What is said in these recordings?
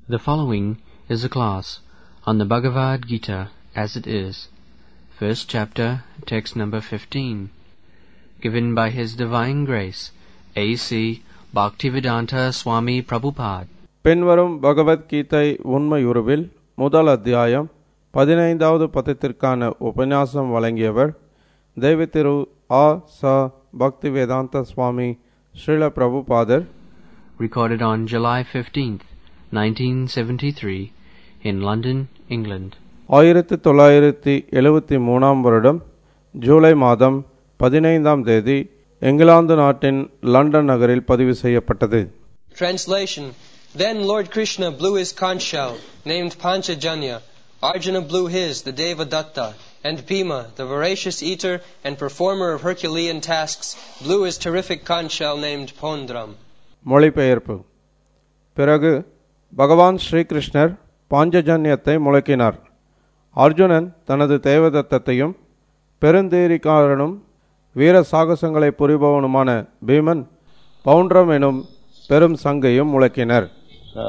The following is a class on the Bhagavad Gita as it is, first chapter, text number 15, given by His Divine Grace, A.C. Bhaktivedanta Swami Prabhupada. பின்வரும் பகவத்கீதை உண்மையுருவில் முதல் அத்தியாயம் பதினைந்தாவது பதத்திற்கான உபன்யாசம் வழங்கியவர் தேவதிரு ஆ ச பக்திவேதாந்த சுவாமி ஸ்ரீல பிரபுபாதர் recorded on July 15th, 1973, in London, England. ஆயிரத்தி தொள்ளாயிரத்தி எழுபத்தி மூணாம் வருடம் ஜூலை மாதம் பதினைந்தாம் தேதி இங்கிலாந்து நாட்டின் லண்டன் நகரில் பதிவு செய்யப்பட்டது Translation Then Lord Krishna blew his conch shell, named Panchajanya. Arjuna blew his, the Devadatta, and Bhima, the voracious eater and performer of Herculean tasks, blew his terrific conch shell named Pondram. மொழிபெயர்ப்பு பிறகு பகவான் ஸ்ரீகிருஷ்ணர் பாஞ்சஜன்யத்தை முழக்கினார் அர்ஜுனன் தனது தேவதத்தத்தையும் பெருந்தேரிக்காரனும் வீர சாகசங்களை புரிபவனுமான பீமன் பவுண்ட்ரம் எனும் பெரும் சங்கையும் முழக்கினர் So,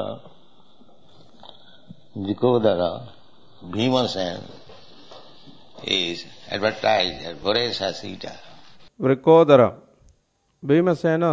Vikodara, Bhimasen is advertised as Voresa Sita. விருக்கோதரா பீமசேனா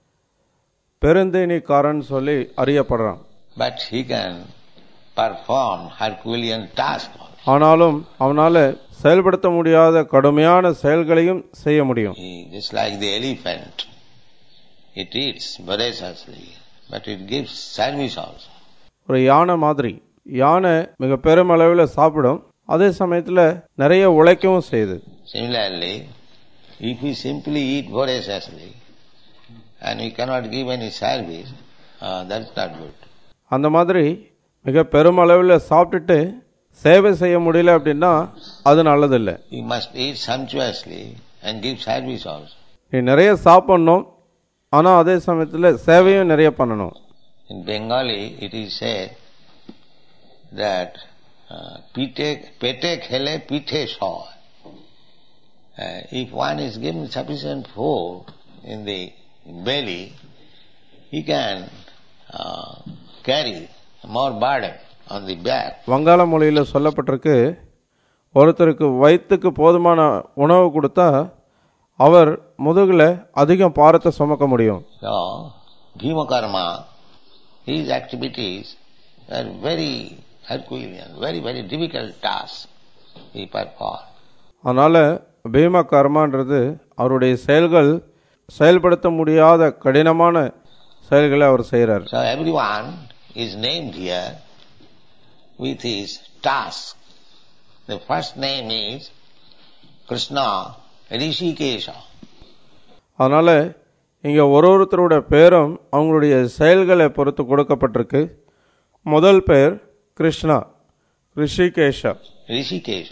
பெருந்தேனிக்காரன் சொல்லி அறியப்படுறான் But he can perform Herculean task. ஆனாலும் அவனால செயல்படுத்த முடியாத கடுமையான செயல்களையும் செய்ய முடியும் He, just like the elephant, it eats voraciously, but it gives service also. ஒரு யானை மாதிரி யானை மிக பெருமளவில் சாப்பிடும் அதே சமயத்தில் நிறைய உழைக்கவும் செய்யுது Similarly, if we simply eat voraciously and we cannot give any service, uh, that's not good. அந்த மாதிரி மிக பெருமளவில் சாப்பிட்டுட்டு சேவை செய்ய முடியல அப்படின்னா அது நல்லதில்லை You must eat sumptuously and give service also. நீ நிறைய சாப்பிடணும் ஆனால் அதே சமயத்தில் சேவையும் நிறைய பண்ணணும் In Bengali, it is said that uh, pite, pete khele pite soy. Uh, if one is given sufficient food in the belly, he can uh, carry more burden on the back. வங்காள மொழியில் சொல்லப்பட்டிருக்கு ஒருத்தருக்கு வயிற்றுக்கு போதுமான உணவு கொடுத்தா அவர் முதுகில் அதிகம் பாரத்தை சுமக்க முடியும் So, Bhima Karma, his activities are very Herculean, very, very difficult tasks he performed. அதனால் பீம கர்மான்றது அவருடைய செயல்கள் செயல்படுத்த முடியாத கடினமான செயல்களை அவர் செய்கிறார் So everyone is named here with his task. The first name is Krishna Rishikesha. அதனால் இங்கே ஒரு ஒருத்தரோட பேரும் அவங்களுடைய செயல்களை பொறுத்து கொடுக்கப்பட்டிருக்கு முதல் பெயர் Krishna ரிஷிகேஷா Rishikesha.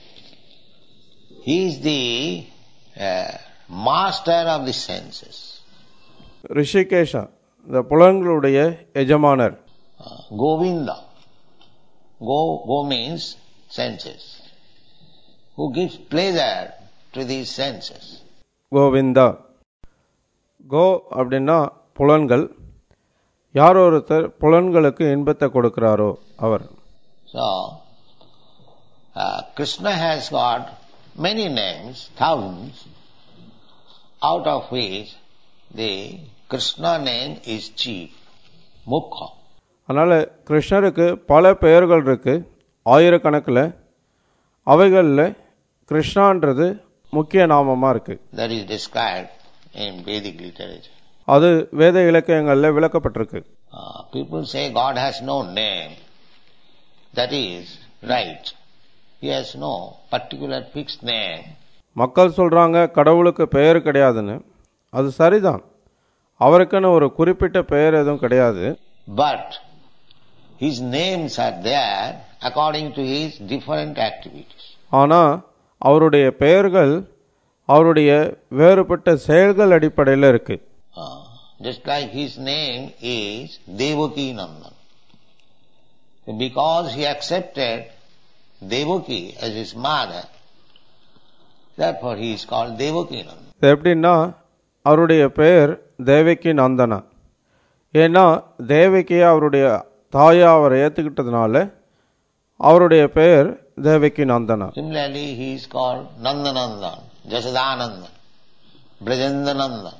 He is the uh, master of the senses. ரிஷிகேஷா இந்த புலன்களுடைய எஜமானர் Uh, Govinda. Go, go means senses. Who gives pleasure to these senses. Govinda கோ அப்படின்னா புலன்கள் யார் ஒருத்தர் புலன்களுக்கு இன்பத்தை கொடுக்கிறாரோ அவர் So, uh, Krishna has got many names, thousands, out of which the Krishna name is chief, Mukha. அதனால் கிருஷ்ணருக்கு பல பெயர்கள் இருக்கு ஆயிரக்கணக்கில் அவைகளில் கிருஷ்ணான்றது முக்கிய நாமமாக இருக்கு That is described in Vedic literature. அது வேத இலக்கியங்களில் விளக்கப்பட்டிருக்கு Uh, people say God has no name. That is right. He has no particular fixed name. மக்கள் சொல்கிறாங்க கடவுளுக்கு பெயர் கிடையாதுன்னு அது சரிதான் அவருக்குன்னு ஒரு குறிப்பிட்ட பெயர் எதுவும் கிடையாது But his names are there according to his different activities. ஆனால் அவருடைய பெயர்கள் அவருடைய வேறுபட்ட செயல்கள் அடிப்படையில் இருக்கு Uh, just like his name is Devaki Nandan. Because he accepted Devaki as his mother, therefore he is called Devaki Nandan. இது எப்படின்னா அவருடைய பெயர் தேவகி நந்தனா ஏன்னா தேவகியை அவருடைய தாயா அவரை ஏற்றுக்கிட்டதுனால அவருடைய பெயர் Devaki Nandana Similarly, he is called Nandanandan, Jasadanandan, Brajendanandan.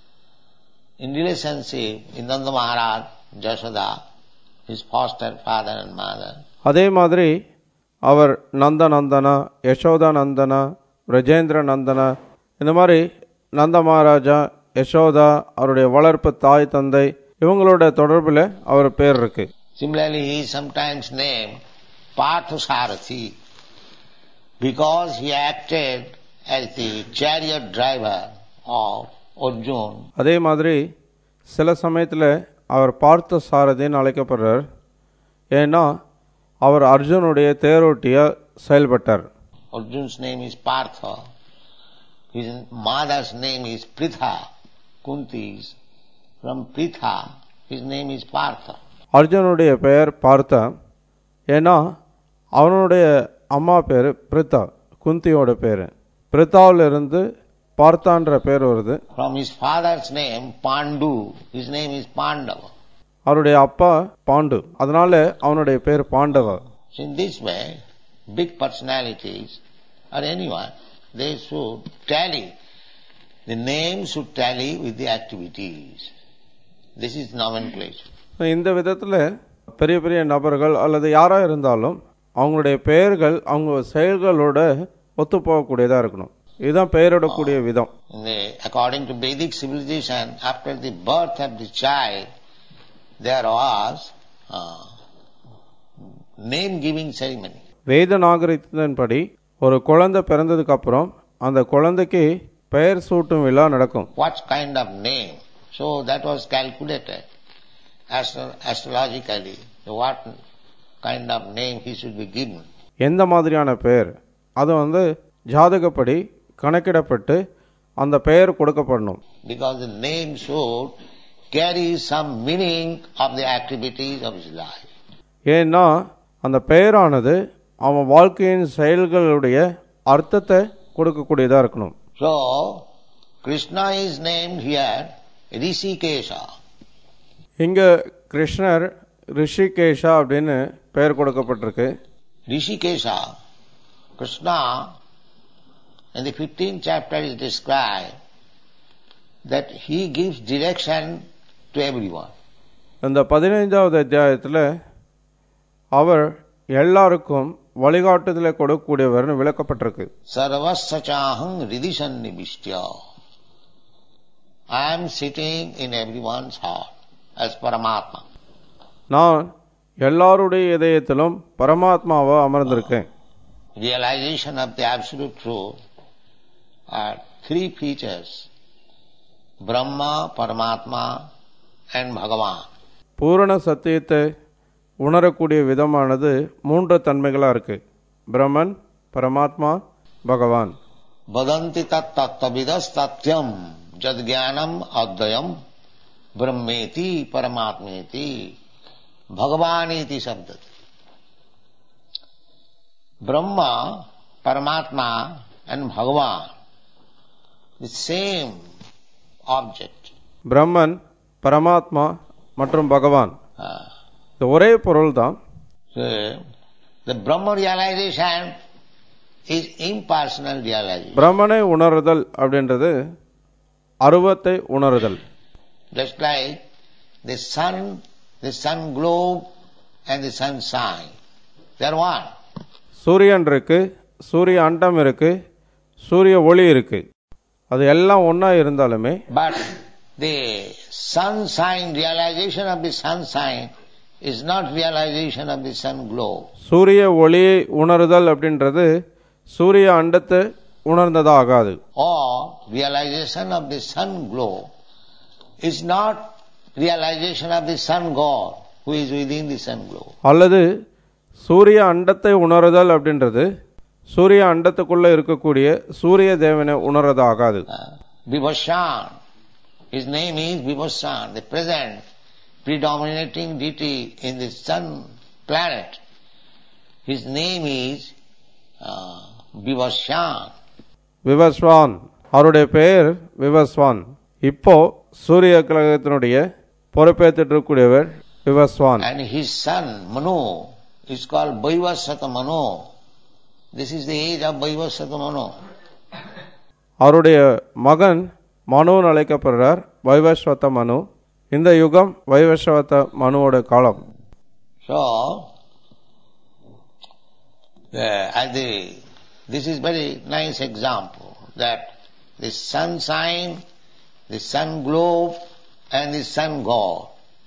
In relationship, in Nanda Maharaj, Jasada, his foster father and mother, அதே மாதிரி அவர் நந்த நந்தனா யசோதா நந்தனா பிரஜேந்திர நந்தனா இந்த மாதிரி நந்த மகாராஜா யசோதா அவருடைய வளர்ப்பு தாய் தந்தை இவங்களோட தொடர்பில் அவர் பேர் இருக்கு Similarly, he is sometimes named Parthasarathi because he acted as the chariot driver of Arjun. அதே மாதிரி சில சமயத்தில் அவர் பார்த்த சாரதின்னு அழைக்கப்படுறார் ஏன்னா அவர் அர்ஜுனுடைய தேரோட்டியாக செயல்பட்டார் Arjun's name is Partha. His mother's name is Pritha. Kunti's. From Pritha, his name is Partha. அர்ஜுனுடைய பெயர் பார்த்தா ஏன்னா அவனுடைய அம்மா பேர் பிரித்தா குந்தியோட பேர் பிரித்தாவிலிருந்து பார்த்தான்ற பேர் வருது From his father's name, Pandu, his name is Pandava. அவருடைய அப்பா பாண்டு அதனால அவனுடைய பேர் Pandava So in this way, big personalities or anyone, they should tally. The name should tally with the activities. This is nomenclature. இந்த விதத்தில் பெரிய பெரிய நபர்கள் அல்லது யாராக இருந்தாலும் அவங்களுடைய பெயர்கள் அவங்க செயல்களோட ஒத்து போகக்கூடியதாக இருக்கணும் இதுதான் பெயரிடக்கூடிய விதம் In the, according to Vedic civilization, after the birth of the child, there was uh, name-giving ceremony. வேத நாகரிகத்தின்படி ஒரு குழந்தை பிறந்ததுக்கு அப்புறம் அந்த குழந்தைக்கு பெயர் சூட்டும் விழா நடக்கும் What kind of name? So that was calculated astro- astrologically. What kind of name he should be given. எந்த மாதிரியான பெயர் அது வந்து ஜாதகப்படி கணக்கிடப்பட்டு அந்த பெயர் கொடுக்கப்படணும் Because the name should carry some meaning of the activities of his life. ஏன்னா அந்த பெயரானது அவன் வாழ்க்கையின் செயல்களுடைய அர்த்தத்தை கொடுக்கக்கூடியதாக இருக்கணும் So, Krishna is named here Rishikesha. இங்க கிருஷ்ணர் ரிஷிகேஷா அப்படின்னு பெயர் கொடுக்கப்பட்டிருக்கு Rishikesha, Krishna, in the 15th chapter is described that he gives direction to everyone. இந்த பதினைந்தாவது அத்தியாயத்தில் அவர் எல்லாருக்கும் வழிகாட்டுதலை கொடுக்கக்கூடியவர்னு விளக்கப்பட்டிருக்கு Sarvasachaham ridisannibhishtya. I am sitting in everyone's heart as Paramatma. நான் எல்லாருடைய இதயத்திலும் பரமாத்மாவா அமர்ந்திருக்கேன் Realization of the absolute truth are three features. Brahma, Paramatma and Bhagavan. பூரண சத்தியத்தை உணரக்கூடிய விதமானது மூன்று தன்மைகளாக இருக்கு பிரம்மன் பரமாத்மா பகவான் Vadanti tat tattavidas tatyam jad jnanam advayam brahmeti paramatmeti bhagavaniti sabdati. Brahma, Paramatma and Bhagavan, the same object. பிரம்மன் பரமாத்மா மற்றும் பகவான் Uh, இந்த ஒரே பொருள் தான் so the Brahma realization is impersonal realization. பிரம்மனை உணருதல் அப்படின்றது அருவத்தை உணருதல் Just like the sun, the sun globe and the sun shine. They are one. சூரியன் இருக்கு சூரிய அண்டம் இருக்கு சூரிய ஒளி இருக்கு அது எல்லாம் ஒன்றா இருந்தாலுமே But the sunshine, realization of the sunshine is not realization of the sun globe. சூரிய ஒளியை உணருதல் அப்படின்றது சூரிய அண்டத்தை உணர்ந்ததா ஆகாது Or realization of the sun globe is not realization of the sun god who is within the sun globe. அல்லது சூரிய அண்டத்தை உணருதல் அப்படின்றது சூரிய அண்டத்துக்குள்ள இருக்கக்கூடிய சூரிய தேவனை உணர்றது ஆகாது Uh, Vibhashan, his name is Vibhashan, the present predominating deity in the sun planet. His name is uh, Vibhashan. Vivasvan அவருடைய பெயர் விவஸ்வான் இப்போ சூரிய கிரகத்தினுடைய பொறுப்பேற்றுட்டு இருக்கக்கூடியவர் Vivasvan And his son, Manu, is called Vaivasata Manu. This is the age of Vaivasata Manu. அவருடைய மகன் மனுன்னு அழைக்கப்படுறார் வைவஸ்வத மனு இந்த யுகம் வைவஸ்வத மனுவோட காலம் So, the, as the, this is very nice example that the sun sign, the sun globe, and the sun god,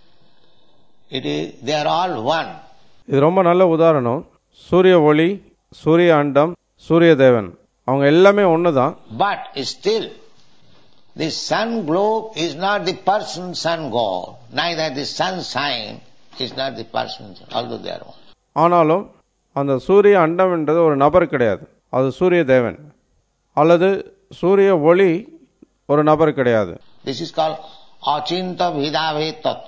it is, they are all one. இது ரொம்ப நல்ல உதாரணம் சூரிய ஒளி சூரிய அண்டம் சூரிய தேவன் அவங்க எல்லாமே ஒன்று தான் But still, the sun globe is not the person sun god, neither the sun sign is not the person, although they are one. ஆனாலும் அந்த சூரிய அண்டம்ன்றது ஒரு நபர் கிடையாது அது சூரிய தேவன் அல்லது சூரிய ஒளி ஒரு நபர் கிடையாது This is called Achinta Vidave Tattva.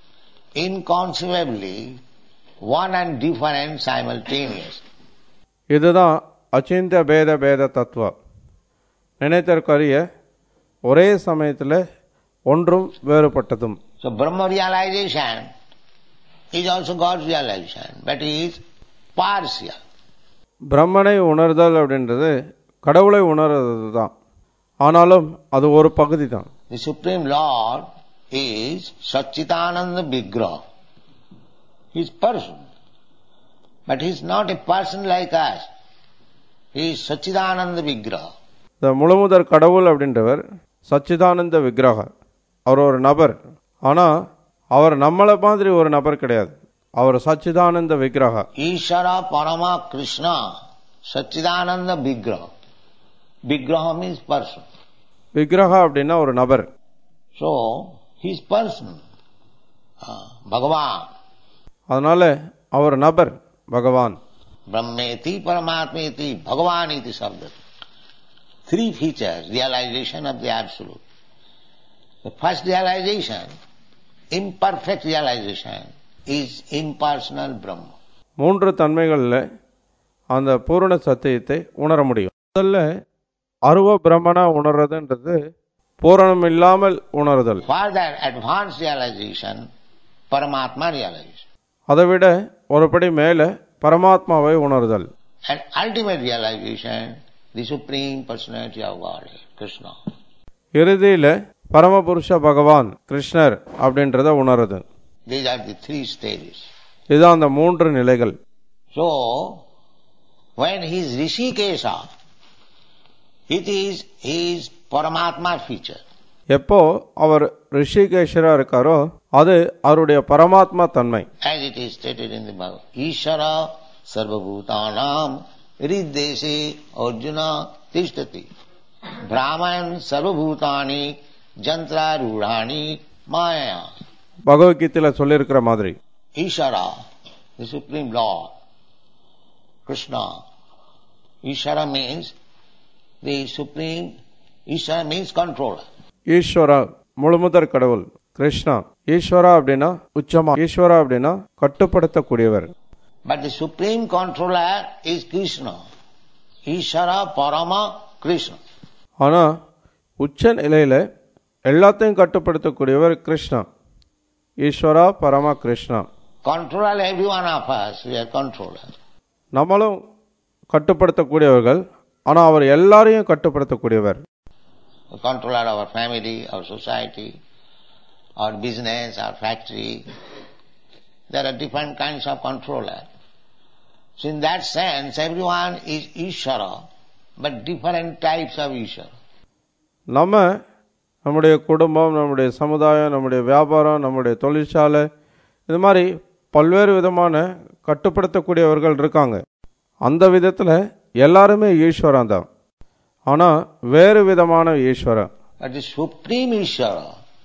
Inconceivably, one and different simultaneous. இதுதான் அச்சிந்த பேத பேத தத்துவ நினைத்தற்கரிய ஒரே சமயத்தில் ஒன்றும் வேறுபட்டதும் So Brahma realization is also God's realization, but it is partial. பிரம்மனை உணர்தல் அப்படின்றது கடவுளை உணர்றது தான் ஆனாலும் அது ஒரு பகுதி தான் The Supreme Lord is Satchitananda Vigraha. He is person. But he is not a person like us. He is Satchitananda Vigraha. இந்த முழுமுதற் கடவுள் அப்படின்றவர் சச்சிதானந்த விக்கிரக அவர் ஒரு நபர் ஆனால் அவர் நம்மளை மாதிரி ஒரு நபர் கிடையாது அவர் சச்சிதானந்த விக்கிரக Ishara Parama Krishna Satchidananda Vigraha. Vigraha means person. விக்கிரகா அப்படின்னா ஒரு நபர் So, he is person. Uh, Bhagavan. அதனால அவர் நபர் பகவான் Brahmeti Paramatmeti Bhagavaniti Sabda. Three features, realization of the Absolute. The first realization, imperfect realization, is impersonal Brahma. மூன்று தன்மைகளில் அந்த பூரண சத்தியத்தை உணர முடியும் முதல்ல அருவ பிரம்மனா உணர்றதுன்றது பூரணம் இல்லாமல் உணர்தல் Further advanced realization, Paramatma realization. அதை விட ஒருபடி மேலே பரமாத்மாவை உணர்தல் And ultimate realization, the Supreme Personality of Godhead, Krishna. இறுதியில் பரமபுருஷ பகவான் கிருஷ்ணர் அப்படின்றத உணருது These are the three stages. இதுதான் அந்த மூன்று நிலைகள் So, when he is Rishikesha, it is his Paramatma feature. எப்போ அவர் ரிஷிகேஸ்வரா இருக்காரோ அது அவருடைய பரமாத்மா தன்மை As it is stated in the Bhagavad Ishara sarvabhutanam riddese arjuna tishtati. Brahman sarvabhutani jantra rudhani maya. பகவத்கீதையில் சொல்லியிருக்கிற மாதிரி Ishara, the Supreme Lord, Krishna. Ishara means the Supreme, Ishara means controller. ஈஸ்வரா முழுமுதற் கடவுள் கிருஷ்ணா ஈஸ்வரா அப்படின்னா உச்சமா ஈஸ்வரா அப்படின்னா கட்டுப்படுத்தக்கூடியவர் But the Supreme Controller is Krishna. Ishara Parama Krishna. ஆனா உச்ச நிலையில எல்லாத்தையும் கட்டுப்படுத்தக்கூடியவர் கிருஷ்ணா ஈஸ்வரா பரமா Krishna Controller every one of us, we are controller. நம்மளும் கட்டுப்படுத்தக்கூடியவர்கள் ஆனா அவர் எல்லாரையும் கட்டுப்படுத்தக்கூடியவர் The controller of our family, our society, our business, our factory. There are different kinds of controller. So in that sense, everyone is Ishara, but different types of Ishara. நம்ம நம்முடைய குடும்பம் நம்முடைய சமுதாயம் நம்முடைய வியாபாரம் நம்முடைய தொழிற்சாலை இது மாதிரி பல்வேறு விதமான கட்டுப்படுத்தக்கூடியவர்கள் இருக்காங்க அந்த விதத்தில் எல்லாருமே ஈஸ்வரன் தான் ஆனால் வேறு விதமான ஈஸ்வரன் But the Supreme Ishara,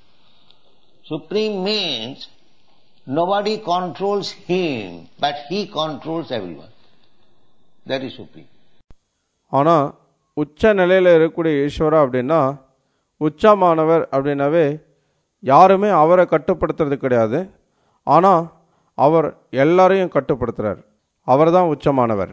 Supreme means nobody controls him, but he controls everyone. That is Supreme. ஆனால் உச்ச நிலையில் இருக்கக்கூடிய ஈஸ்வரா அப்படின்னா உச்சமானவர் அப்படின்னாவே யாருமே அவரை கட்டுப்படுத்துறது கிடையாது ஆனால் அவர் எல்லாரையும் கட்டுப்படுத்துகிறார் அவர் தான் உச்சமானவர்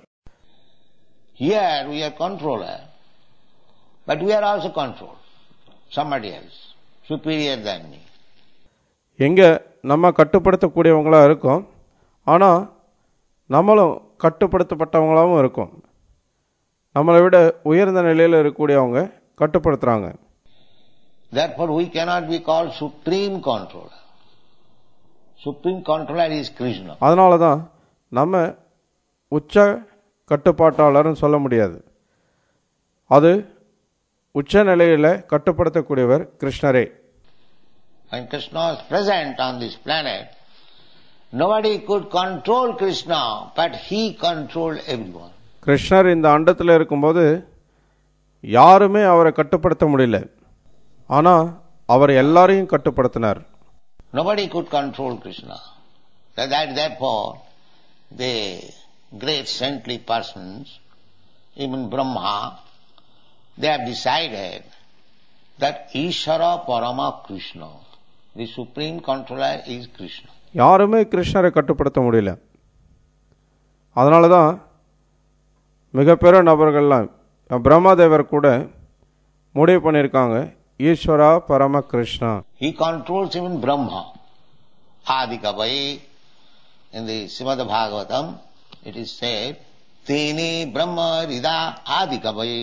Here we are controller, but we are also controlled. Somebody else, superior than me. எங்கே நம்ம கட்டுப்படுத்தக்கூடியவங்களாக இருக்கோம் ஆனால் நம்மளும் கட்டுப்படுத்தப்பட்டவங்களாகவும் இருக்கும் நம்மளை விட உயர்ந்த நிலையில் இருக்கக்கூடியவங்க கட்டுப்படுத்துகிறாங்க Therefore, we cannot be called supreme controller. Supreme controller is Krishna. அதனால தான் நம்ம உச்ச கட்டுப்பாட்டாளர்னு சொல்ல முடியாது அது உச்ச நிலையில் கட்டுப்படுத்தக்கூடியவர் கிருஷ்ணரே When Krishna was present on this planet, nobody could control Krishna, but he controlled everyone. கிருஷ்ணர் இந்த அண்டத்தில் இருக்கும்போது யாருமே அவரை கட்டுப்படுத்த முடியல ஆனால் அவர் எல்லாரையும் கட்டுப்படுத்தினார் Nobody could control Krishna. That, that therefore, the great saintly persons, even Brahma, they have decided that Ishvara Parama Krishna, the supreme controller is Krishna. யாருமே கிருஷ்ணரை கட்டுப்படுத்த முடியல அதனால தான் மிக பெரிய நபர்கள்லாம் பிரம்மாதேவர் கூட முடிவு பண்ணியிருக்காங்க ஈஸ்வரா பரம Krishna He controls even Brahma. Adikavai, in the Srimad Bhagavatam, it is said, Tene Brahma Rida Adikavai.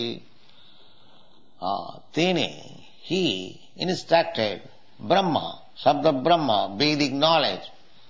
Ah, Tene, he instructed Brahma, Sabda Brahma, Vedic knowledge,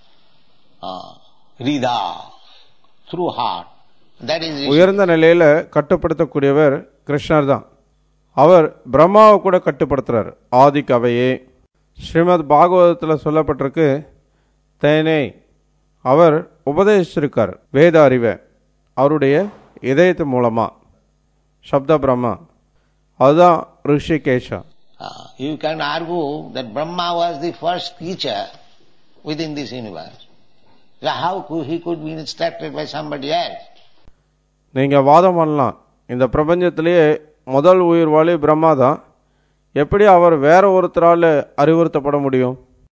ah, Rida, through heart. That is உயர்ந்த நிலையில் கட்டுப்படுத்தக்கூடியவர் கிருஷ்ணர் தான் அவர் பிரம்மாவை கூட கட்டுப்படுத்துறார் ஆதி கவையே ஸ்ரீமத் பாகவதத்தில் சொல்லப்பட்டிருக்கு தேனே அவர் உபதேசிச்சிருக்கார் வேத அறிவை அவருடைய இதயத்து மூலமா சப்த பிரம்மா அதுதான் ரிஷிகேஷா Ah, you can argue that Brahma was the first creature within this universe. So how could he could be instructed by somebody else? நீங்கள் வாதம் பண்ணலாம் இந்த பிரபஞ்சத்திலேயே முதல் உயிர்வாளி பிரம்மா தான் எப்படி அவர் வேற ஒருத்தரால் அறிவுறுத்தப்பட முடியும்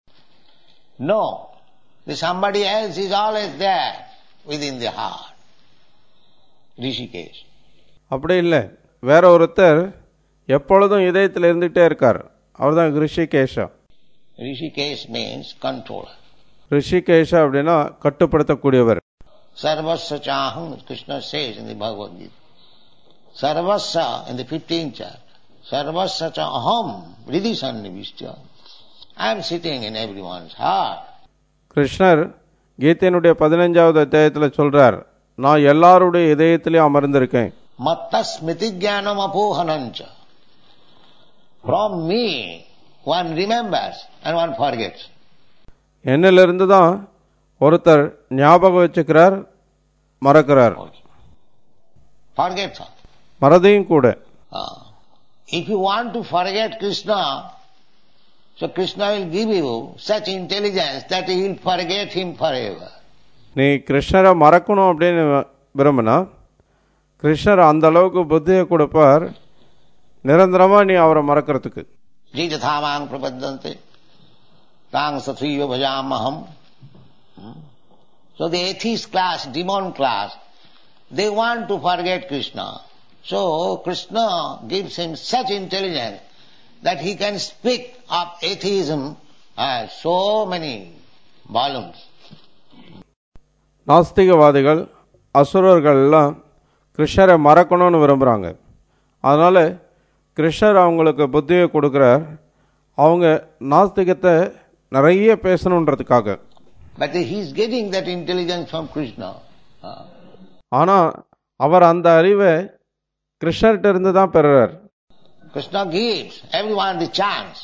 No. The somebody else is always there within the heart. Rishikesh. அப்படி இல்லை வேற ஒருத்தர் எப்பொழுதும் இதயத்தில் இருந்துகிட்டே இருக்கார் அவர் தான் ரிஷிகேஷா Rishikesh means controller. ரிஷிகேஷா அப்படின்னா கட்டுப்படுத்தக்கூடியவர் Sarvasya chaham, Krishna says in the Bhagavad Gita. Sarvasya in the 15th chapter. Sarvasya cha aham, riddhi sannivishya. I am sitting in everyone's heart. கிருஷ்ணர் கீதையினுடைய பதினஞ்சாவது அத்தியாயத்தில் சொல்றார் நான் எல்லாருடைய இதயத்திலையும் அமர்ந்திருக்கேன் Matta smriti jnanam apohanancha. From me, one remembers and one forgets. என்னிலிருந்து தான் ஒருத்தர் ஞாபகம் வச்சுக்கிறார் மறக்கிறார் Forgets all. மறதியும் கூட Ah. If you want to forget Krishna, so Krishna will give you such intelligence that you will forget him forever. நீ கிருஷ்ணரை மறக்கணும் அப்படின்னு விரும்பினா கிருஷ்ணர் அந்த அளவுக்கு புத்தியை கொடுப்பார் நிரந்தரமா நீ அவரை மறக்கிறதுக்கு Jijathamang prapadyante, tang satriva bhajamaham. Hmm? So the atheist class, demon class, they want to forget Krishna. So Krishna gives him such intelligence that he can speak of atheism as so many volumes. நாஸ்திகவாதிகள் அசுரர்கள் எல்லாம் கிருஷ்ணரை மறக்கணும்னு விரும்புகிறாங்க அதனால் கிருஷ்ணர் அவங்களுக்கு புத்தியை கொடுக்குறார் அவங்க நாஸ்திகத்தை நிறைய பேசணுன்றதுக்காக But he is getting that intelligence from Krishna. Ah. ஆனால் அவர் அந்த அறிவை கிருஷ்ணர்கிட்ட இருந்து தான் பெறுறார் Krishna gives everyone the chance.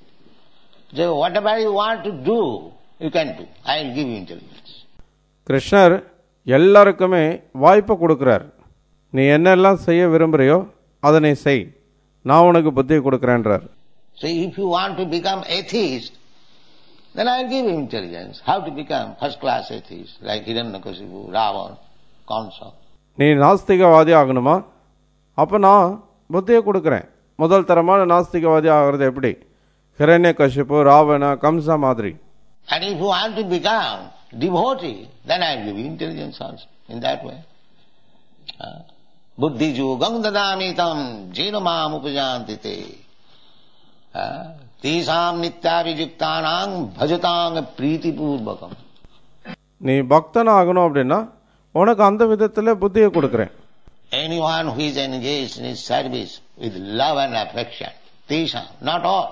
So whatever you want to do, you can do. I will give you intelligence. கிருஷ்ணர் எல்லாருக்குமே வாய்ப்பை கொடுக்குறார் நீ என்னெல்லாம் செய்ய விரும்புறியோ அதை நீ செய் நான் உனக்கு புத்தியை கொடுக்குறேன்றார் So if you want to become atheist, then I will give you intelligence. How to become first class atheist, like Hiranyakasipu, Ravan, Kamsa. நீ நாஸ்திகவாதி ஆகணுமா அப்போ நான் புத்தியை கொடுக்குறேன் முதல் தரமான நாஸ்திகவாதி ஆகிறது எப்படி ஹிரண்ய கஷிப்பு ராவண கம்சா மாதிரி And if you want to become devotee, then I will give you intelligence also in that way. Uh, Buddhi yugam dadami tam jena mam upajanti te. Uh, Tesam nityabhijuktanang bhajatang pritipurvakam. நீ பக்தன் ஆகணும் அப்படின்னா உனக்கு அந்த விதத்தில் புத்தியை கொடுக்குறேன் Anyone who is engaged in his service with love and affection, tesam, not all,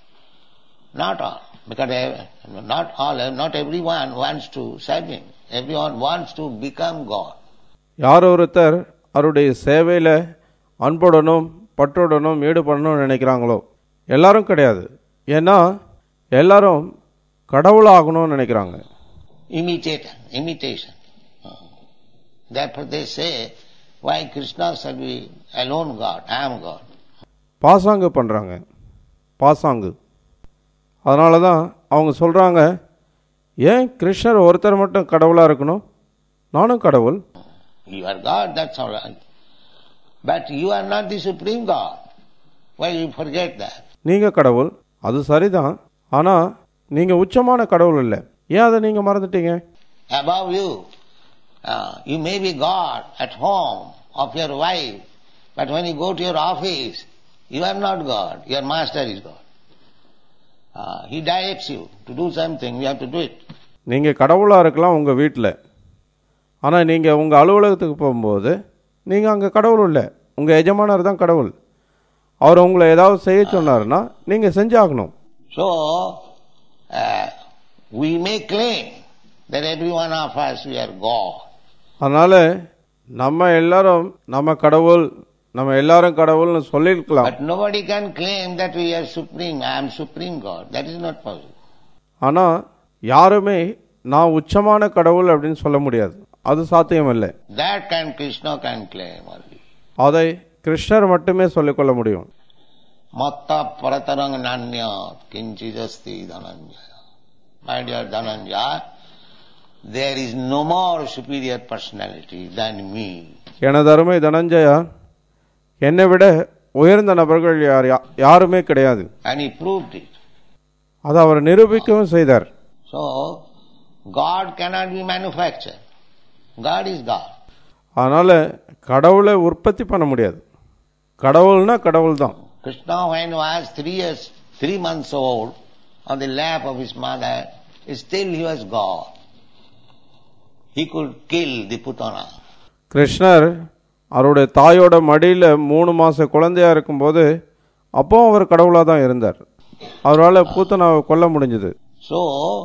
not all, because eh, not all, not everyone wants to serve him. Everyone wants to become God. யார் ஒருத்தர் அவருடைய சேவையில் அன்புடனும் பற்றுடனும் ஈடுபடணும்னு நினைக்கிறாங்களோ எல்லாரும் கிடையாது ஏன்னா எல்லாரும் கடவுளாகணும்னு நினைக்கிறாங்க Imitation, imitation. Uh, Therefore they say, why Krishna shall be alone God, I am God. பாசாங்கு பண்ணுறாங்க பாசாங்கு அதனால தான் அவங்க சொல்கிறாங்க ஏன் கிருஷ்ணர் ஒருத்தர் மட்டும் கடவுளாக இருக்கணும் நானும் கடவுள் You are God, that's all right. But you are not the supreme God. Why you forget that? நீங்கள் கடவுள் அது சரிதான் ஆனால் நீங்கள் உச்சமான கடவுள் இல்லை ஏன் அதை நீங்கள் மறந்துட்டீங்க Above you, uh, you may be God at home of your wife, but when you go to your office, you are not God. Your master is God. Uh, he directs you to do something, you have to do it. நீங்கள் கடவுளாக இருக்கலாம் உங்கள் வீட்டில் ஆனால் நீங்கள் உங்கள் அலுவலகத்துக்கு போகும்போது நீங்கள் அங்கே கடவுள் இல்லை உங்கள் எஜமானர் தான் கடவுள் அவர் உங்களை ஏதாவது செய்ய சொன்னாருன்னா நீங்கள் செஞ்சாகணும் So, uh, we may claim that every one of us we are God. அதனால் நம்ம எல்லாரும் நம்ம கடவுள் நம்ம எல்லாரும் கடவுள்னு சொல்லியிருக்கலாம் But nobody can claim that we are supreme, I am supreme God. That is not possible. ஆனால் யாருமே நான் உச்சமான கடவுள் அப்படின்னு சொல்ல முடியாது அது சாத்தியம் இல்லை That can Krishna can claim only. அதை கிருஷ்ணர் மட்டுமே சொல்லிக்கொள்ள முடியும் Matta paratarang nanya kinchijasti dhananjaya. My dear Dhananjaya, there is no more superior personality than me. எனது அருமை தனஞ்சயா என்னை விட உயர்ந்த நபர்கள் யார் யா- யாருமே கிடையாது And he proved it. அதை அவர் நிரூபிக்கவும் செய்தார் So, God cannot be manufactured. God is God. அதனால் கடவுளை உற்பத்தி பண்ண முடியாது கடவுள்னா கடவுள் தான் Krishna, when he was three years, three months old, on the lap of his mother, still he was God. He could kill the Putana. கிருஷ்ணர் அவருடைய தாயோட மடியில் மூணு மாத குழந்தையா இருக்கும்போது அப்போவும் அவர் கடவுளாக தான் இருந்தார் அவரால் பூத்தனாவை கொல்ல முடிஞ்சது So,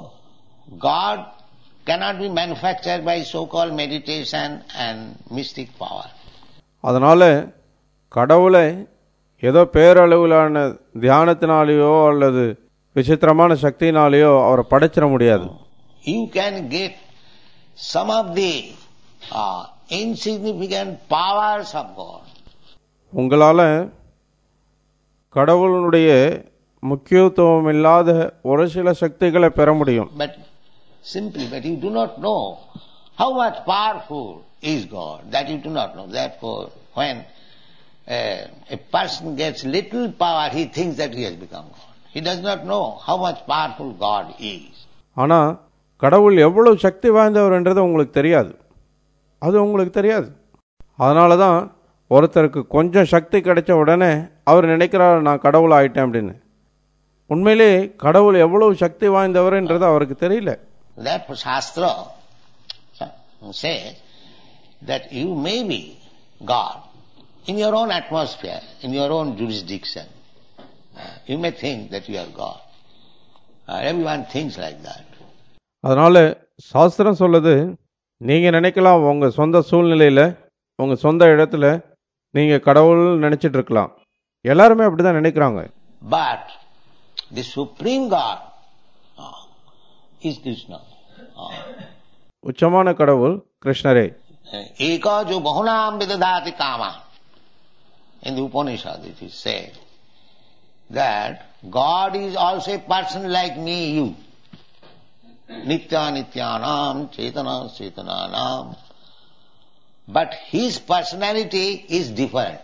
God cannot be manufactured by so-called meditation and mystic power. அதனால் கடவுளை ஏதோ பேரளவிலான தியானத்தினாலேயோ அல்லது விசித்திரமான சக்தியினாலேயோ அவரை படைச்சிட முடியாது You can get some of the uh, insignificant powers of God. உங்களால் கடவுளுடைய முக்கியத்துவம் இல்லாத ஒரு சில சக்திகளை பெற முடியும் But simply, but you do not know how much powerful is God. That you do not know. Therefore, when uh, a person gets little power, he thinks that he has become God. He does not know how much powerful God is. ஆனால் கடவுள் எவ்வளவு சக்தி வாய்ந்தவர்ன்றது உங்களுக்கு தெரியாது அது உங்களுக்கு தெரியாது அதனால தான் ஒருத்தருக்கு கொஞ்சம் சக்தி கிடைச்ச உடனே அவர் நினைக்கிறார் நான் கடவுள் ஆயிட்டேன் அப்படின்னு உண்மையிலே கடவுள் எவ்வளவு சக்தி வாய்ந்தவர்ன்றது அவருக்கு தெரியல Therefore, Shastra says that you may be God in your own atmosphere, in your own jurisdiction. Uh, You may think that you are God. Uh, Everyone thinks like that. அதனால சாஸ்திரம் சொல்லுது நீங்கள் நினைக்கலாம் உங்கள் சொந்த சூழ்நிலையில் உங்கள் சொந்த இடத்துல நீங்கள் கடவுள் நினச்சிட்டு இருக்கலாம் எல்லாருமே அப்படி தான் நினைக்கிறாங்க But the supreme God uh, is Krishna. Uh, உச்சமான கடவுள் கிருஷ்ணரே Eka jo bahunam vidadati kama. In the Upanishad it is said that God is also a person like me, you. Nitya nityanam, chetana chetananam. But his personality is different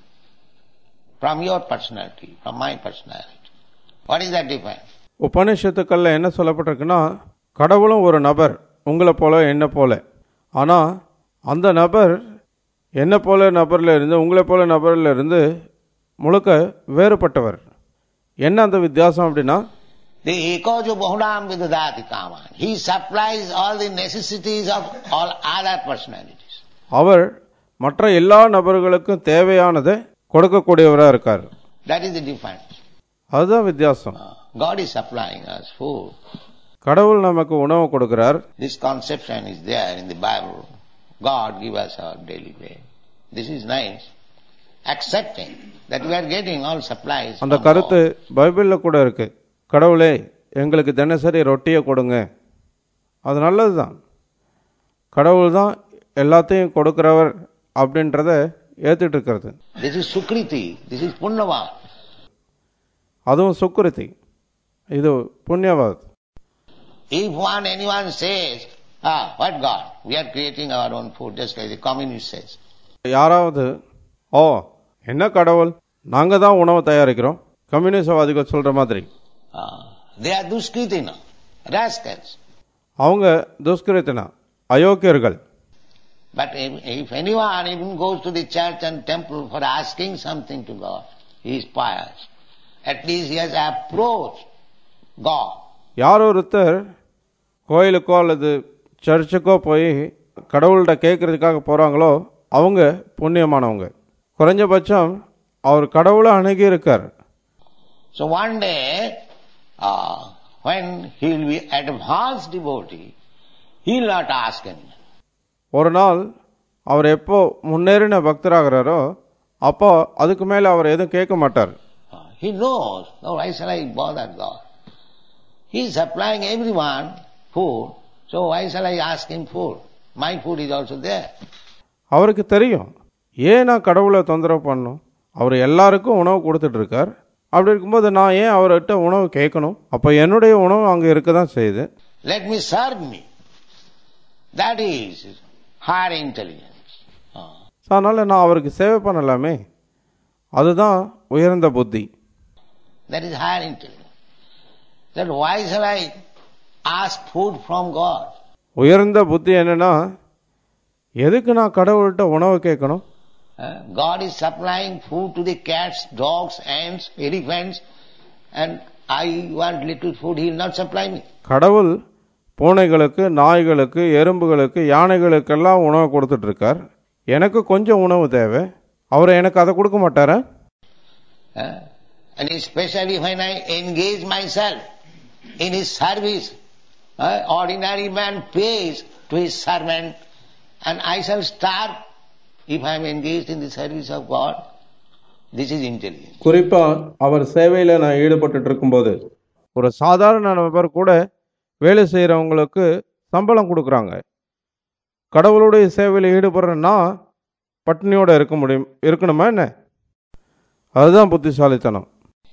from your personality, from my personality. What is that difference? உபனிஷத்துக்களில் என்ன சொல்லப்பட்டிருக்குன்னா கடவுளும் ஒரு நபர் உங்களை போல என்ன போல ஆனால் அந்த நபர் என்ன போல நபரில் இருந்து உங்களை போல நபரில் இருந்து முழுக்க வேறுபட்டவர் என்ன அந்த வித்தியாசம் அப்படின்னா The ekojo bahunam vidadati kaman. He supplies all the necessities of all other personalities. அவர் மற்ற எல்லா நபர்களுக்கும் தேவையானதை கொடுக்கக்கூடியவராக இருக்கார் That is the difference. அதுதான் வித்தியாசம் Uh, God is supplying us food. கடவுள் நமக்கு உணவு கொடுக்கிறார் This conception is there in the Bible. God give us our daily bread. This is nice. Accepting that we are getting all supplies. அந்த from கருத்து God. பைபிளில் கூட இருக்கு கடவுளே எங்களுக்கு தினசரி ரொட்டியை கொடுங்க அது நல்லது தான் கடவுள் தான் எல்லாத்தையும் கொடுக்கிறவர் அப்படின்றத ஏத்துட்டு இருக்கிறது This is Sukriti. This is Punnava. அதுவும் சுக்குருத்தி இது புண்ணியவாத் If one anyone says, ah, what God? We are creating our own food, just like the communist says. யாராவது ஓ என்ன கடவுள் நாங்கள் தான் உணவை தயாரிக்கிறோம் கம்யூனிஸ்டவாதிகள் சொல்கிற மாதிரி Ah, they are duskritina, rascals. அவங்க துஷ்கிருத்தினா அயோக்கியர்கள் But if, if anyone even goes to the church and temple for asking something to God, he is pious. At least he has approached God. யார் ஒருத்தர் கோயிலுக்கோ அல்லது சர்ச்சுக்கோ போய் கடவுள்கிட்ட கேட்கறதுக்காக போகிறாங்களோ அவங்க புண்ணியமானவங்க குறைஞ்சபட்சம் அவர் கடவுளை அணுகி இருக்கார் So one day, uh, when he will be advanced devotee, he will not ask anyone. ஒரு நாள் அவர் எப்போ முன்னேறின பக்தராகிறாரோ அப்போ அதுக்கு மேலே அவர் எதுவும் கேட்க மாட்டார் Uh, he knows, no, why shall I bother God? He is supplying everyone food, so why shall I ask him food? My food is also there. அவருக்கு தெரியும் ஏன் நான் கடவுளை தொந்தரவு பண்ணணும் அவர் எல்லாருக்கும் உணவு கொடுத்துட்டு இருக்கார் அப்படி இருக்கும்போது நான் ஏன் அவர்கிட்ட உணவு கேட்கணும் அப்போ என்னுடைய உணவு அங்கே இருக்க தான் செய்யுது Let me serve me. That is higher intelligence. Uh, அதனால் நான் அவருக்கு சேவை பண்ணலாமே அதுதான் உயர்ந்த புத்தி that is higher intelligence. That why shall I ask food from God? உயர்ந்த புத்தி என்னன்னா எதுக்கு நான் கடவுள்கிட்ட உணவு கேட்கணும் Uh, God is supplying food to the cats, dogs, ants, elephants, and I want little food, He will not supply me. கடவுள் பூனைகளுக்கு நாய்களுக்கு எறும்புகளுக்கு யானைகளுக்கெல்லாம் உணவு கொடுத்துட்டு இருக்கார் எனக்கு கொஞ்சம் உணவு தேவை அவர் எனக்கு அதை கொடுக்க மாட்டாரா Uh, and especially when I engage myself in His service, uh, ordinary man pays to his servant, and I shall starve if I am engaged in the service of God. This is intelligence. குறிப்பா அவர் சேவையில நான் ஈடுபட்டு இருக்கும்போது ஒரு சாதாரண நபர் கூட வேலை செய்யறவங்களுக்கு சம்பளம் கொடுக்குறாங்க கடவுளுடைய சேவையில் ஈடுபடுறேன்னா பட்டினியோட இருக்க முடியும் இருக்கணுமா என்ன அதுதான் புத்திசாலித்தனம்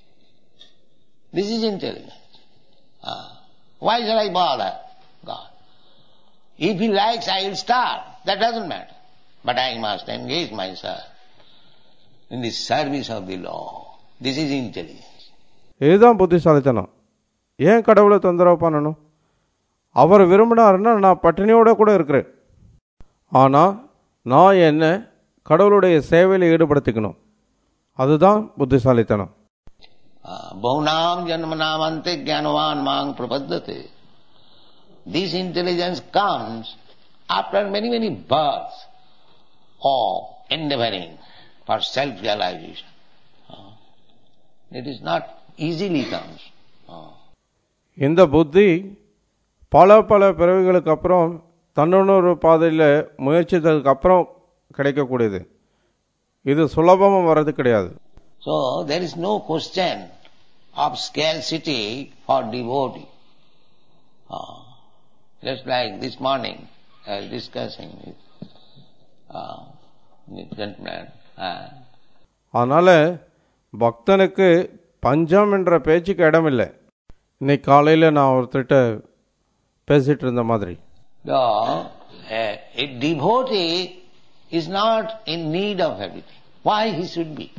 This is intelligence. Ah, why shall I bother God? If He likes, I will starve. That doesn't matter. But I must engage myself in the service of the law. This is intelligence. இதுதான் புத்திசாலித்தனம் ஏன் கடவுளை தொந்தரவு பண்ணணும் அவர் விரும்பினாருன்னா நான் பட்டினியோட கூட இருக்கிறேன் ஆனால் நான் என்ன கடவுளுடைய சேவையில் ஈடுபடுத்திக்கணும் அதுதான் புத்திசாலித்தனம் Ah, Bahunam janmanamante jnanavan mang prapaddate. This intelligence comes after many, many births of endeavoring for self-realization. Ah, It is not easily comes. Ah. இந்த புத்தி பல பல பிறவிகளுக்கு அப்புறம் தன்னுணர்வு பாதையில் முயற்சித்ததுக்கு அப்புறம் கிடைக்கக்கூடியது இது சுலபமாக வர்றது கிடையாது So there is no question of scarcity for devotee. Ah, just like this morning, I was discussing with uh, the gentleman. ah, அதனால் பக்தனுக்கு பஞ்சம் என்ற பேச்சுக்கு இடமில்லை இன்னைக்கு காலையில் நான் ஒருத்தர்கிட்ட பேசிகிட்டு இருந்த மாதிரி the, uh, a devotee is not in need of everything. Why he should be?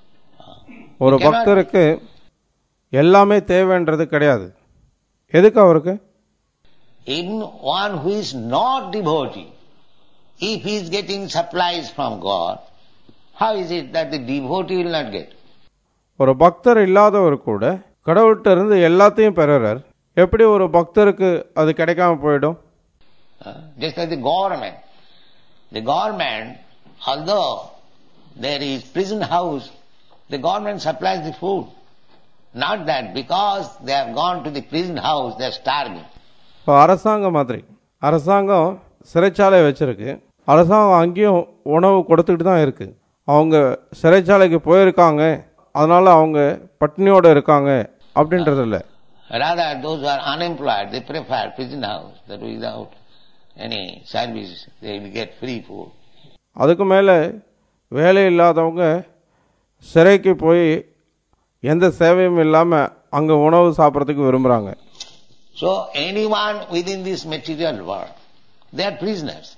ஒரு He cannot- பக்தருக்கு எல்லாமே தேவைன்றது கிடையாது எதுக்கு அவருக்கு Even one who is not devotee, if he is getting supplies from God, how is it that the devotee will not get? ஒரு பக்தர் இல்லாதவர் கூட கடவுள்கிட்ட இருந்து எல்லாத்தையும் பெறுறார் எப்படி ஒரு பக்தருக்கு அது கிடைக்காம போயிடும் Uh, just like the government. The government, although there is prison house, the government supplies the food. Not that because they have gone to the prison house, they are starving. இப்போ அரசாங்கம் மாதிரி அரசாங்கம் சிறைச்சாலை வச்சிருக்கு அரசாங்கம் அங்கேயும் உணவு கொடுத்துட்டு தான் இருக்கு அவங்க சிறைச்சாலைக்கு போயிருக்காங்க அதனால அவங்க பட்டினியோட இருக்காங்க அப்படின்றது இல்லை Rather, those who are unemployed, they prefer prison house, that without any service, they will get free food. அதுக்கு மேலே வேலை இல்லாதவங்க சிறைக்கு போய் எந்த சேவையும் இல்லாமல் அங்கே உணவு சாப்பிட்றதுக்கு விரும்புகிறாங்க So anyone within this material world, they are prisoners.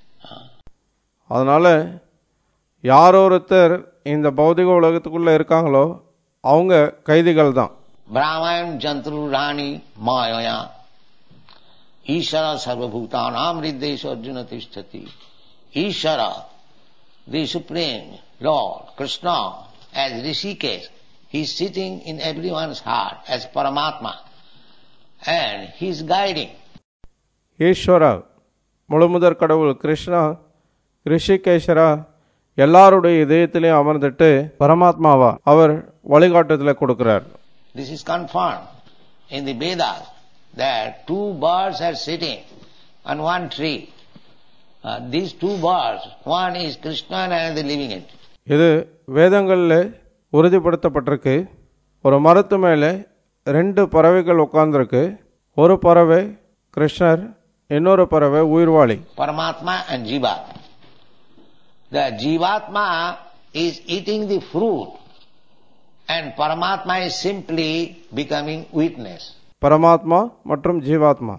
அதனால் யார் ஒருத்தர் இந்த பௌதிக உலகத்துக்குள்ளே இருக்காங்களோ அவங்க கைதிகள் தான் Brahman Jantru Rani Mayaya Ishara Sarvabhutanam Riddesha Arjuna Tishtati Ishara, the Supreme Lord, Krishna, as Rishikesh, he is sitting in everyone's heart as Paramatma and he is guiding. ஈஸ்வரா முழுமுதற் கடவுள் கிருஷ்ணா ரிஷிகேஸ்வரா எல்லாருடைய இதயத்திலையும் அமர்ந்துட்டு பரமாத்மாவா அவர் வழிகாட்டுதலை கொடுக்கிறார் This is confirmed in the Vedas that two birds are sitting on one tree. Uh, these two birds, one is Krishna and another living entity. இது வேதங்களில் உறுதிப்படுத்தப்பட்டிருக்கு ஒரு மரத்து மேலே ரெண்டு பறவைகள் உட்கார்ந்துருக்கு ஒரு பறவை கிருஷ்ணர் இன்னொரு பறவை உயிர்வாளி Paramatma and Jivatma. The Jivatma is eating the fruit and Paramatma is simply becoming witness. பரமாத்மா மற்றும் ஜீவாத்மா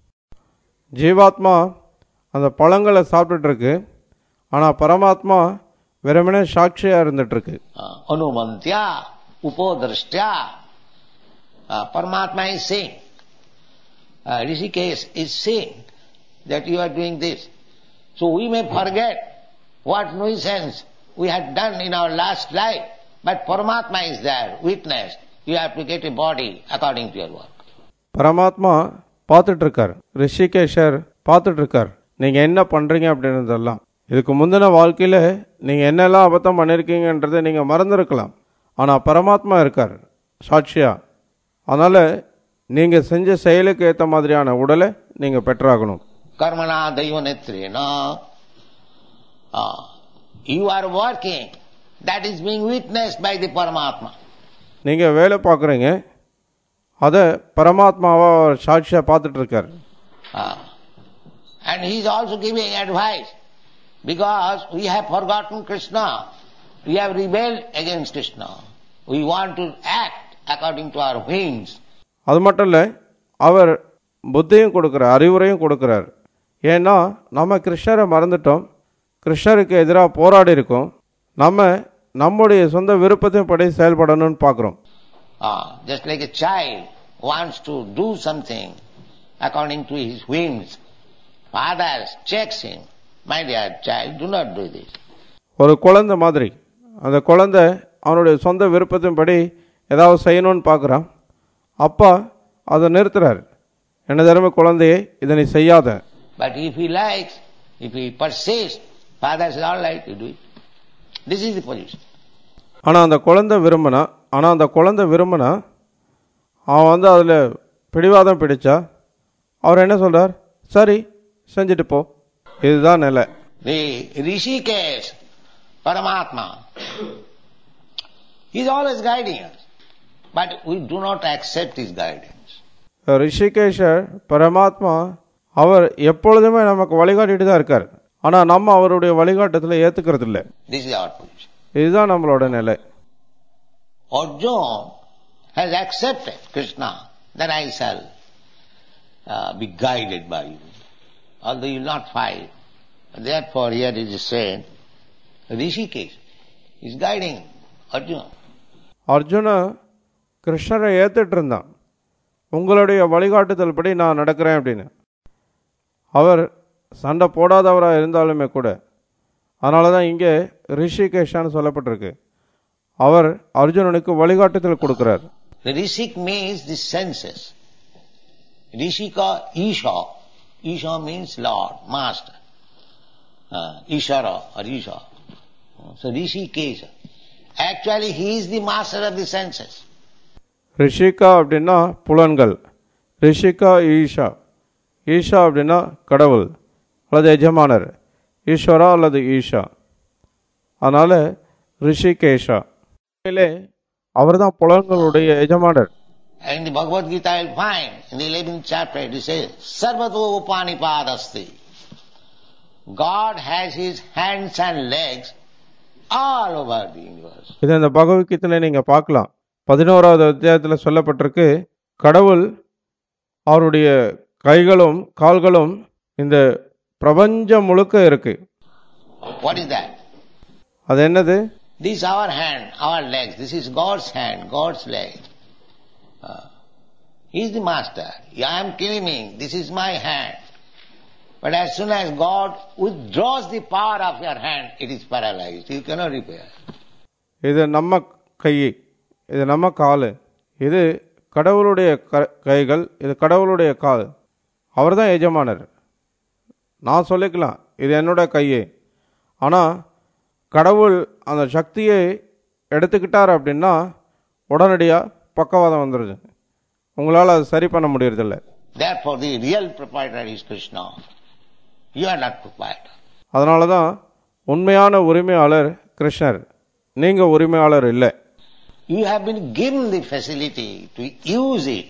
ஜீவாத்மா அந்த பழங்களை சாப்பிட்டுட்டு இருக்கு ஆனால் பரமாத்மா வெறுமனே சாட்சியாக இருந்துட்டு இருக்கு Uh, Anumantya, Upodrashtya. Uh, Paramatma is saying, uh, Rishikesh is saying that you are doing this. So we may forget what nuisance we had done in our last life, but Paramatma is there, witness. You have to get a body according to your work. பரமாத்மா பார்த்துட்டு இருக்கார் ரிஷிகேஷர் பார்த்துட்டு இருக்கார் நீங்கள் என்ன பண்ணுறீங்க அப்படின்றதெல்லாம் இதுக்கு முந்தின வாழ்க்கையில் நீங்கள் என்னெல்லாம் அபத்தம் பண்ணியிருக்கீங்கன்றதை நீங்கள் மறந்துருக்கலாம் ஆனால் பரமாத்மா இருக்கார் சாட்சியா அதனால் நீங்கள் செஞ்ச செயலுக்கு ஏற்ற மாதிரியான உடலை நீங்கள் பெற்றாகணும் Karmana daiva netrena. Uh, you are working. That is being witnessed by the Paramatma. நீங்கள் வேலை பார்க்குறீங்க அதை பரமாத்மாவா அவர் சாட்சியாக பார்த்துட்டு இருக்கார் Ah. and he is also giving advice because we have forgotten Krishna. We have rebelled against Krishna. We want to act according to our whims. அது மட்டும் இல்லை அவர் புத்தியும் கொடுக்குறார் அறிவுரையும் கொடுக்குறார் ஏன்னா நம்ம கிருஷ்ணரை மறந்துட்டோம் கிருஷ்ணருக்கு எதிராக போராடி இருக்கோம் நம்ம நம்முடைய சொந்த விருப்பத்தின் படி செயல்படணும்னு பார்க்குறோம் Ah, just like a child wants to do something according to his whims. Father checks him. My dear child, do not do this. ஒரு குழந்தை மாதிரி அந்த குழந்தை அவனுடைய சொந்த விருப்பத்தின்படி ஏதாவது செய்யணும்னு பார்க்குறான் அப்பா அதை நிறுத்துறார் என்ன தரும குழந்தையே இதை நீ செய்யாத But if he likes, if he persists, father says, all right, you do it. This is the position. ஆனால் அந்த குழந்தை விரும்பினா ஆனால் அந்த குழந்தை விரும்பினா அவன் வந்து அதில் பிடிவாதம் பிடிச்சா அவர் என்ன சொல்றார் சரி செஞ்சுட்டு போ இதுதான் நிலை The Rishikesh, Paramatma, he is always guiding us. But we do not accept his guidance. ரிஷிகேஷர் பரமாத்மா அவர் எப்பொழுதுமே நமக்கு வழிகாட்டிட்டு தான் இருக்கார் ஆனால் நம்ம அவருடைய வழிகாட்டத்தில் ஏற்றுக்கிறது இல்லை This is our position. இதுதான் நம்மளோட நிலை Arjuna has accepted Krishna that I shall uh, be guided by you, although you will not fight. Therefore, here it is said, Rishikesh is guiding Arjuna. Arjuna கிருஷ்ணரை ஏத்துட்டு இருந்தான் உங்களுடைய வழிகாட்டுதல் படி நான் நடக்கிறேன் அப்படின்னு அவர் சண்டை போடாதவராக இருந்தாலுமே கூட அதனால தான் இங்கே ரிஷிகேஷான்னு சொல்லப்பட்டிருக்கு அவர் அர்ஜுனனுக்கு வழிகாட்டுதல் கொடுக்கிறார் The Rishik means the senses. Rishika, Isha. Isha means Lord, Master. Uh, Ishara or Isha. So Rishikesha. Actually, he is the master of the senses. Rishika அப்படின்னா புலன்கள் ரிஷிகா ஈஷா ஈஷா அப்படின்னா கடவுள் அல்லது எஜமானர் ஈஸ்வரா அல்லது ஈஷா அதனால் ரிஷிகேஷா உண்மையிலே அவர்தான் புலன்களுடைய எஜமானர் And in the Bhagavad Gita, I'll find in the 11th chapter, it says, Sarvato Upanipadasti. God has his hands and legs all over the universe. இதை இந்த பகவத்கீதையில் நீங்கள் பார்க்கலாம் பதினோராவது அத்தியாயத்தில் சொல்லப்பட்டிருக்கு கடவுள் அவருடைய கைகளும் கால்களும் இந்த பிரபஞ்சம் முழுக்க இருக்கு What is that? அது என்னது This is our hand, our legs. This is God's hand, God's leg. Uh, he is the master. I am claiming this is my hand. But as soon as God withdraws the power of your hand, it is paralyzed. You cannot repair. இது நம்ம கை இது நம்ம கால் இது கடவுளுடைய க கைகள் இது கடவுளுடைய கால் அவர் தான் எஜமானர் நான் சொல்லிக்கலாம் இது என்னோட கையே ஆனால் கடவுள் அந்த சக்தியை எடுத்துக்கிட்டார் அப்படின்னா உடனடியாக பக்கவாதம் வந்துடுது உங்களால் அது சரி பண்ண முடியறதில்ல Therefore, the real proprietor is Krishna. You are not proprietor. அதனால தான் உண்மையான உரிமையாளர் கிருஷ்ணர் நீங்கள் உரிமையாளர் இல்லை You have been given the facility to use it.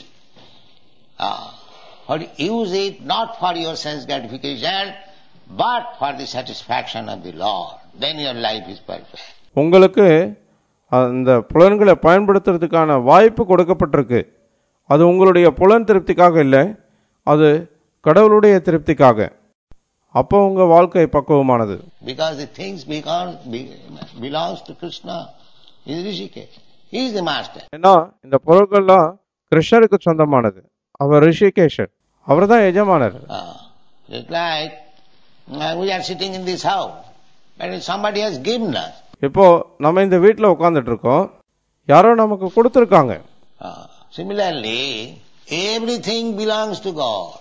Uh, or use it not for your sense gratification, but for the satisfaction of the Lord. Then your life is perfect. உங்களுக்கு அந்த புலன்களை பயன்படுத்துறதுக்கான வாய்ப்பு கொடுக்கப்பட்டிருக்கு அது உங்களுடைய புலன் திருப்திக்காக இல்லை அது கடவுளுடைய திருப்திக்காக அப்போ உங்கள் வாழ்க்கை பக்குவமானது Because the things become, be, belongs to Krishna, is Rishikesh. He is the master. ஏன்னா இந்த பொருட்கள்லாம் கிருஷ்ணருக்கு சொந்தமானது அவர் ரிஷிகேஷர் அவர் தான் எஜமானர் Uh, just like uh, we are sitting in this house, and somebody has given us. இப்போ நம்ம இந்த வீட்டில் உட்காந்துட்டு இருக்கோம் யாரோ நமக்கு கொடுத்துருக்காங்க Uh, similarly, everything belongs to God.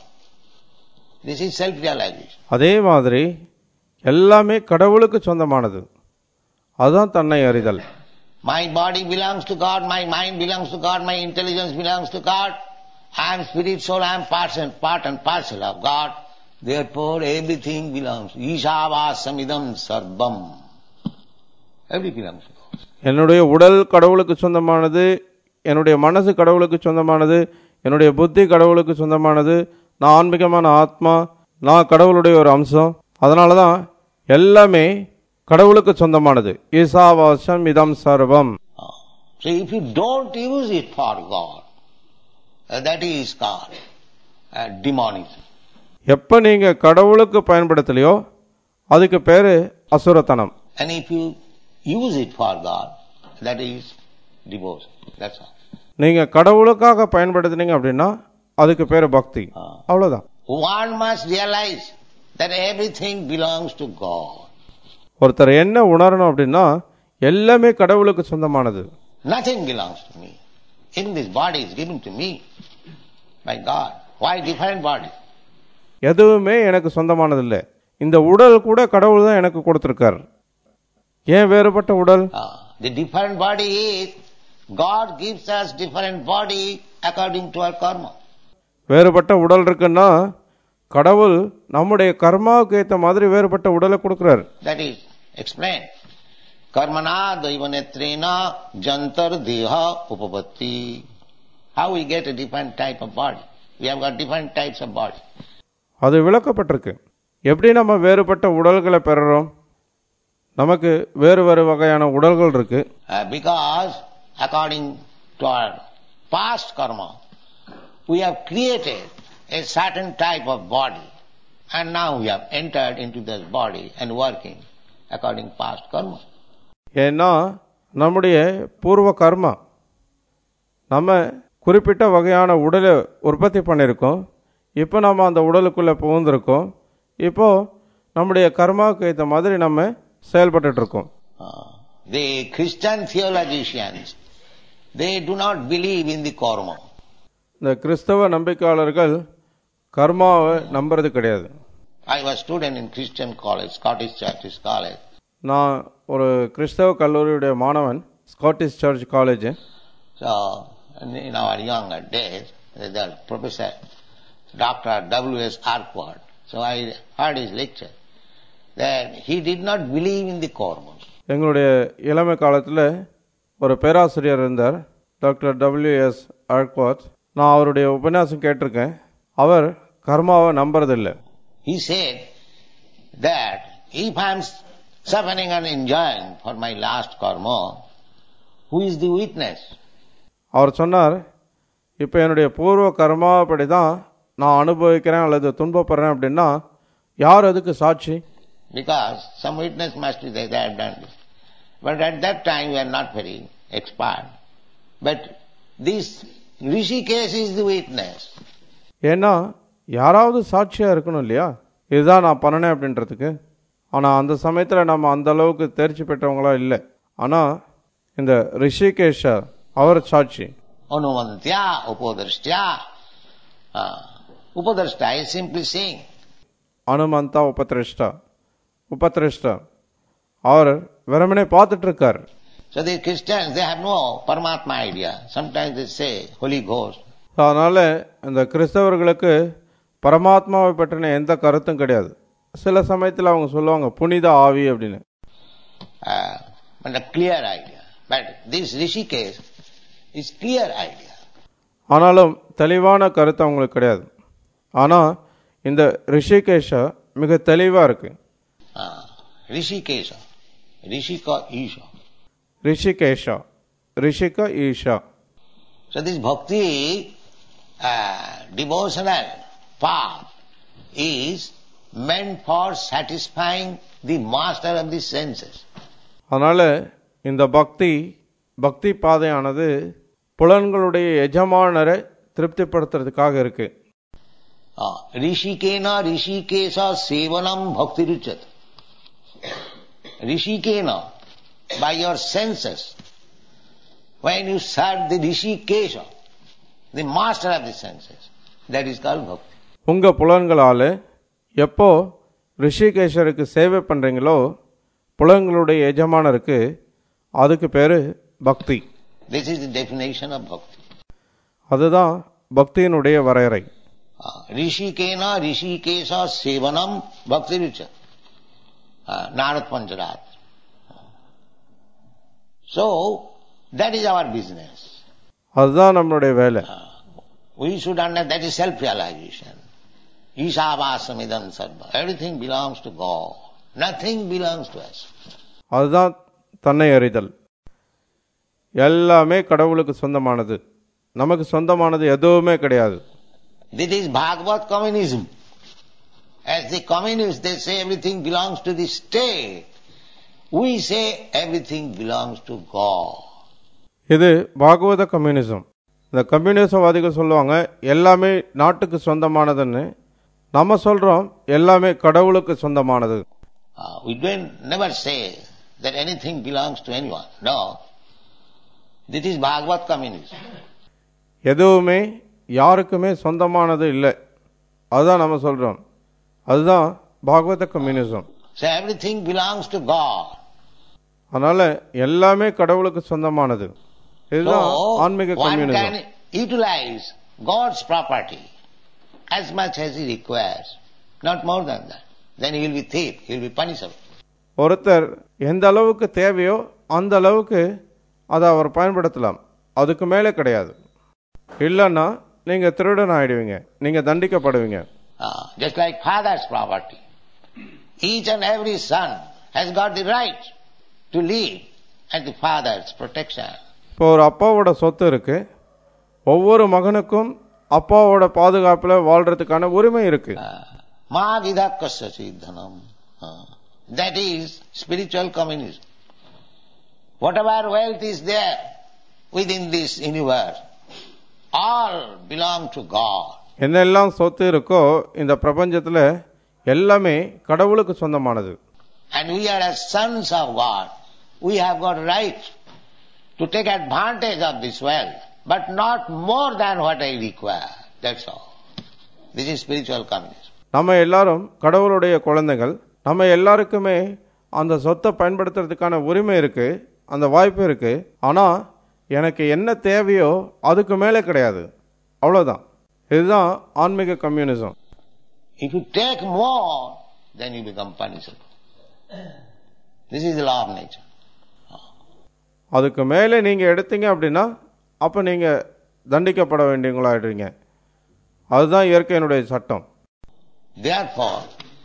This is self-realization. அதே மாதிரி எல்லாமே கடவுளுக்கு சொந்தமானது அதுதான் தன்னை அறிதல் My body belongs to God, my mind belongs to God, my intelligence belongs to God. I am spirit, soul, I am part and, part and parcel of God. Therefore, everything belongs. Ishavāsamidam sarvam. Everything belongs to God. என்னுடைய உடல் கடவுளுக்கு சொந்தமானது என்னுடைய மனசு கடவுளுக்கு சொந்தமானது என்னுடைய புத்தி கடவுளுக்கு சொந்தமானது நான் ஆன்மீகமான ஆத்மா நான் கடவுளுடைய ஒரு அம்சம் அதனால தான் எல்லாமே கடவுளுக்கு சொந்தமானது ஈசாவாசம் இதம் சர்வம் Ah. So if you don't use it for God, uh, that is called uh, demonism. எப்போ நீங்கள் கடவுளுக்கு பயன்படுத்தலையோ அதுக்கு பேர் அசுரத்தனம் And if you use it for God, that is devotion. That's all. நீங்கள் கடவுளுக்காக பயன்படுத்துனீங்க அப்படின்னா அதுக்கு பேர் பக்தி Ah. அவ்வளோதான் One must realize that everything belongs to God. ஒருத்தர் என்ன உணரணும் அப்படின்னா எல்லாமே கடவுளுக்கு சொந்தமானது Nothing belongs to me. Even this body is given to me by God. Why different body? எதுவுமே எனக்கு சொந்தமானதில்லை இந்த உடல் கூட கடவுள் தான் எனக்கு கொடுத்துருக்கார் ஏன் வேறுபட்ட உடல் Ah, the different body is God gives us different body according to our karma. வேறுபட்ட உடல் இருக்குன்னா கடவுள் நம்முடைய கர்மாவுக்கு ஏற்ற மாதிரி வேறுபட்ட உடலை கொடுக்குறாரு That is explained. Karmana daivanetrena jantar deha upapatti. How we get a different type of body? We have got different types of body. அது விளக்கப்பட்டிருக்கு எப்படி நம்ம வேறுபட்ட உடல்களை பெறுறோம் நமக்கு வேறு வேறு வகையான உடல்கள் இருக்கு Uh, because according to our past karma, we have created a certain type of body and now we have entered into this body and working according past karma. ஏன்னா நம்முடைய பூர்வ கர்மா நம்ம குறிப்பிட்ட வகையான உடலை உற்பத்தி பண்ணியிருக்கோம் இப்போ நம்ம அந்த உடலுக்குள்ளே புகுந்திருக்கோம் இப்போ நம்முடைய கர்மாவுக்கு ஏற்ற மாதிரி நம்ம செயல்பட்டுட்டு இருக்கோம் Uh, The Christian theologians, they do not believe in the karma. இந்த கிறிஸ்தவ நம்பிக்கையாளர்கள் கர்மாவை நம்புறது கிடையாது I was student in Christian college, Scottish Church's college. நான் ஒரு கிறிஸ்தவ கல்லூரியுடைய மாணவன் Scottish church college So, in our younger days, the professor, Dr. W.S. Arkward, so I heard his lecture, that he did not believe in the karma. எங்களுடைய இளமை காலத்தில் ஒரு பேராசிரியர் இருந்தார் டாக்டர் டபிள்யூஎஸ் ஆர்க்வாத் நான் அவருடைய உபன்யாசம் கேட்டிருக்கேன் அவர் கர்மாவை நம்புறதில்லை He said that if I am suffering and enjoying for my last karma, who is the witness? அவர் சொன்னார் இப்போ என்னுடைய பூர்வ கர்மாப்படி தான் நான் அனுபவிக்கிறேன் அல்லது துன்பப்படுறேன் அப்படின்னா யார் அதுக்கு சாட்சி Because some witness must be there, they have done this. But at that time we are not very expert. But this Rishikesh is the witness. ஏன்னா யாராவது சாட்சியாக இருக்கணும் இல்லையா இதுதான் நான் பண்ணினேன் அப்படின்றதுக்கு ஆனால் அந்த சமயத்தில் நம்ம அந்த அளவுக்கு தேர்ச்சி பெற்றவங்களா இல்லை ஆனால் இந்த ரிஷிகேஷா அவர் சாட்சி Anumantya, upadrashtya. Uh, upadrashta is simply saying, அனுமந்தா உபத்ரிஷ்டா உபத்ரிஷ்டா அவர் வெறுமனே பார்த்துட்டு இருக்கார் so the Christians, they have no Paramatma idea. Sometimes they say Holy Ghost. அதனால இந்த கிறிஸ்தவர்களுக்கு பரமாத்மாவை பற்றின எந்த கருத்தும் கிடையாது சில சமயத்தில் அவங்க சொல்லுவாங்க புனித ஆவி அப்படின்னு uh, but a clear idea. But this Rishikesh is clear idea. ஆனாலும் தெளிவான கருத்து அவங்களுக்கு கிடையாது ஆனால் இந்த ரிஷிகேஷா மிக தெளிவாக இருக்கு Uh, Rishikesha, Rishika Isha. ரிஷிகேஷா ரிஷிக Isha So this bhakti, uh, devotional path is meant for satisfying the master of the senses. அதனால் இந்த பக்தி பக்தி பாதையானது புலன்களுடைய எஜமானரை திருப்திப்படுத்துறதுக்காக இருக்கு Uh, Rishikena Rishikesa Sevanam Bhakti Ruchat. Rishikena, by your senses, when you serve the Rishikesha, the master of the senses, that is called bhakti. உங்க புலன்களால் எப்போ ரிஷிகேஷருக்கு சேவை பண்றீங்களோ புலன்களுடைய எஜமானருக்கு அதுக்கு பேரு பக்தி This is the definition of bhakti. அதுதான் பக்தியினுடைய வரையறை Uh, Rishikena Rishikesa Sevanam Bhakti Ruchat. Uh, Narad Pancharat. So, that is our business. அதுதான் நம்மளுடைய வேலை We should understand that is self-realization. Isavasamidam sarva. Everything belongs to God. Nothing belongs to us. அதுதான் தன்னை அறிதல் எல்லாமே கடவுளுக்கு சொந்தமானது நமக்கு சொந்தமானது எதுவுமே கிடையாது This is Bhagavad communism. As the communists, they say everything belongs to the state. We say everything belongs to God. இது பாகவத கம்யூனிசம் இந்த கம்யூனிசவாதிகள் சொல்லுவாங்க எல்லாமே நாட்டுக்கு சொந்தமானதுன்னு நம்ம சொல்றோம் எல்லாமே கடவுளுக்கு சொந்தமானது Uh, we don't never say that anything belongs to anyone. No. This is Bhagavad communism. எதுவுமே யாருக்குமே சொந்தமானது இல்லை அதுதான் நம்ம சொல்றோம் அதுதான் Bhagavata communism So everything belongs to God. அதனால எல்லாமே கடவுளுக்கு சொந்தமானது இதுதான் So, ஆன்மீக one communism can utilize God's property as much as he requires, not more than that. Then he will be thief, he will be punishable. ஒருத்தர் எந்த அளவுக்கு தேவையோ அந்த அளவுக்கு அதை அவர் பயன்படுத்தலாம் அதுக்கு மேலே கிடையாது இல்லைன்னா நீங்க திருடன் ஆயிடுவீங்க நீங்க தண்டிக்கப்படுவீங்க Ah, just like father's property. Each and every son has got the right to live at the father's protection. இப்போ ஒரு அப்பாவோட சொத்து இருக்கு ஒவ்வொரு மகனுக்கும் அப்பாவோட பாதுகாப்புல வாழ்றதுக்கான உரிமை இருக்கு Ma vidhakasya siddhanam. Ah, That is spiritual communism. Whatever wealth is there within this universe, all belong to God. என்னெல்லாம் சொத்து இருக்கோ இந்த பிரபஞ்சத்துல எல்லாமே கடவுளுக்கு சொந்தமானது And we are as sons of God. we have got right to take advantage of this wealth, but not more than what I require. That's all. This is spiritual communism. நம்ம எல்லாரும் கடவுளுடைய குழந்தைகள் நம்ம எல்லாருக்குமே அந்த சொத்தை பயன்படுத்துறதுக்கான உரிமை இருக்கு அந்த வாய்ப்பு இருக்கு ஆனா எனக்கு என்ன தேவையோ அதுக்கு மேலே கிடையாது அவ்வளோதான் இதுதான் ஆன்மீக communism If you take more, then you become punishable. This is the law of nature. அதுக்கு மேலே நீங்கள் எடுத்தீங்க அப்படின்னா அப்போ நீங்கள் தண்டிக்கப்பட வேண்டியவங்களாயிடுறீங்க அதுதான் இயற்கையினுடைய சட்டம் Therefore,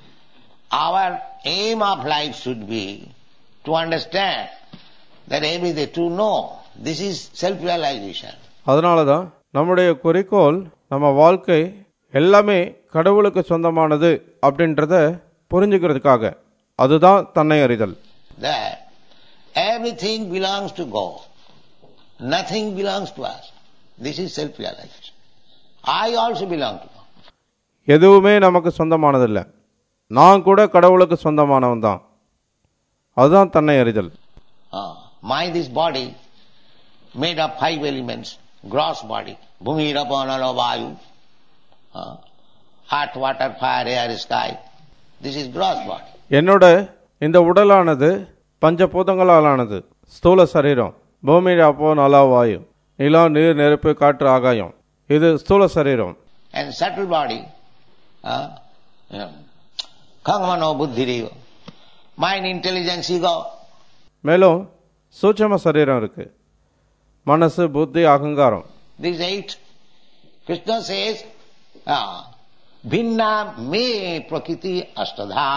our aim of life should be to understand that everything, to know this is self-realization. அதனால தான் நம்முடைய குறிக்கோள் நம்ம வாழ்க்கை எல்லாமே கடவுளுக்கு சொந்தமானது அப்படின்றத புரிஞ்சுக்கிறதுக்காக அதுதான் தன்னை அறிதல் That everything belongs to God. Nothing belongs to us. This is self-realization. I also belong to God. எதுவுமே நமக்கு சொந்தமானதில்லை நான் கூட கடவுளுக்கு சொந்தமானவன் தான் அதுதான் தன்னை அறிதல் Ah, mind is body made of five elements, gross body, bhumi, rapa, nala, vayu, ah, earth, water, fire, air, sky. This is gross body. என்னோட இந்த உடலானது பஞ்சபூதங்களால் ஆனது ஸ்தூல சரீரம் பூமி அப்போ நலா வாயு நிலம் நீர் நெருப்பு காற்று ஆகாயம் இது ஸ்தூல சரீரம் And subtle body, ah, yeah, kangmano buddhireva, mind, intelligence, ego. மேலும் சூட்சம சரீரம் இருக்கு மனசு புத்தி அகங்காரம் These eight, Krishna says, ah, bhinna me prakriti astadha.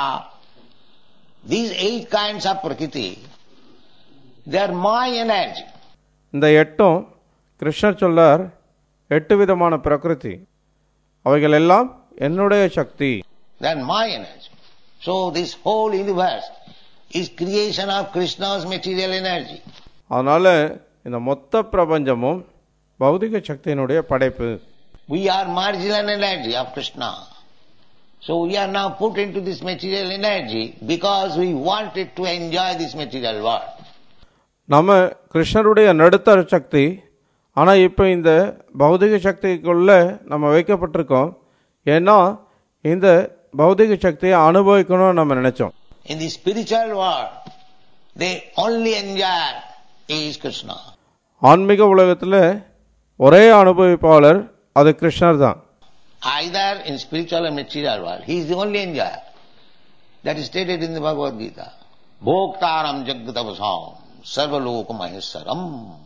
These eight kinds of prakriti, they are my energy. இந்த எட்டும் கிருஷ்ணர் சொல்லார் எட்டு விதமான பிரகிருதி அவைகள் எல்லாம் என்னுடைய சக்தி They are my energy. So this whole universe is creation of Krishna's material energy. அதனால இந்த மொத்த பிரபஞ்சமும் பௌதிக சக்தியினுடைய படைப்பு We are marginal energy of Krishna. So we are now put into this material energy because we wanted to enjoy this material world. நம்ம கிருஷ்ணருடைய நடுத்தர சக்தி ஆனால் இப்போ இந்த பௌதிக சக்திக்குள்ள நம்ம வைக்கப்பட்டிருக்கோம் ஏன்னா இந்த பௌதிக சக்தியை அனுபவிக்கணும்னு நம்ம நினைச்சோம் In the spiritual world, they only enjoy is Krishna. ஆன்மீக உலகத்தில் ஒரே அனுபவிப்பாளர் அது கிருஷ்ணர் தான் Either in spiritual or material world, he is the only enjoyer. That is stated in the Bhagavad Gita. Bhoktaram jagatavasam sarvaloka maheswaram.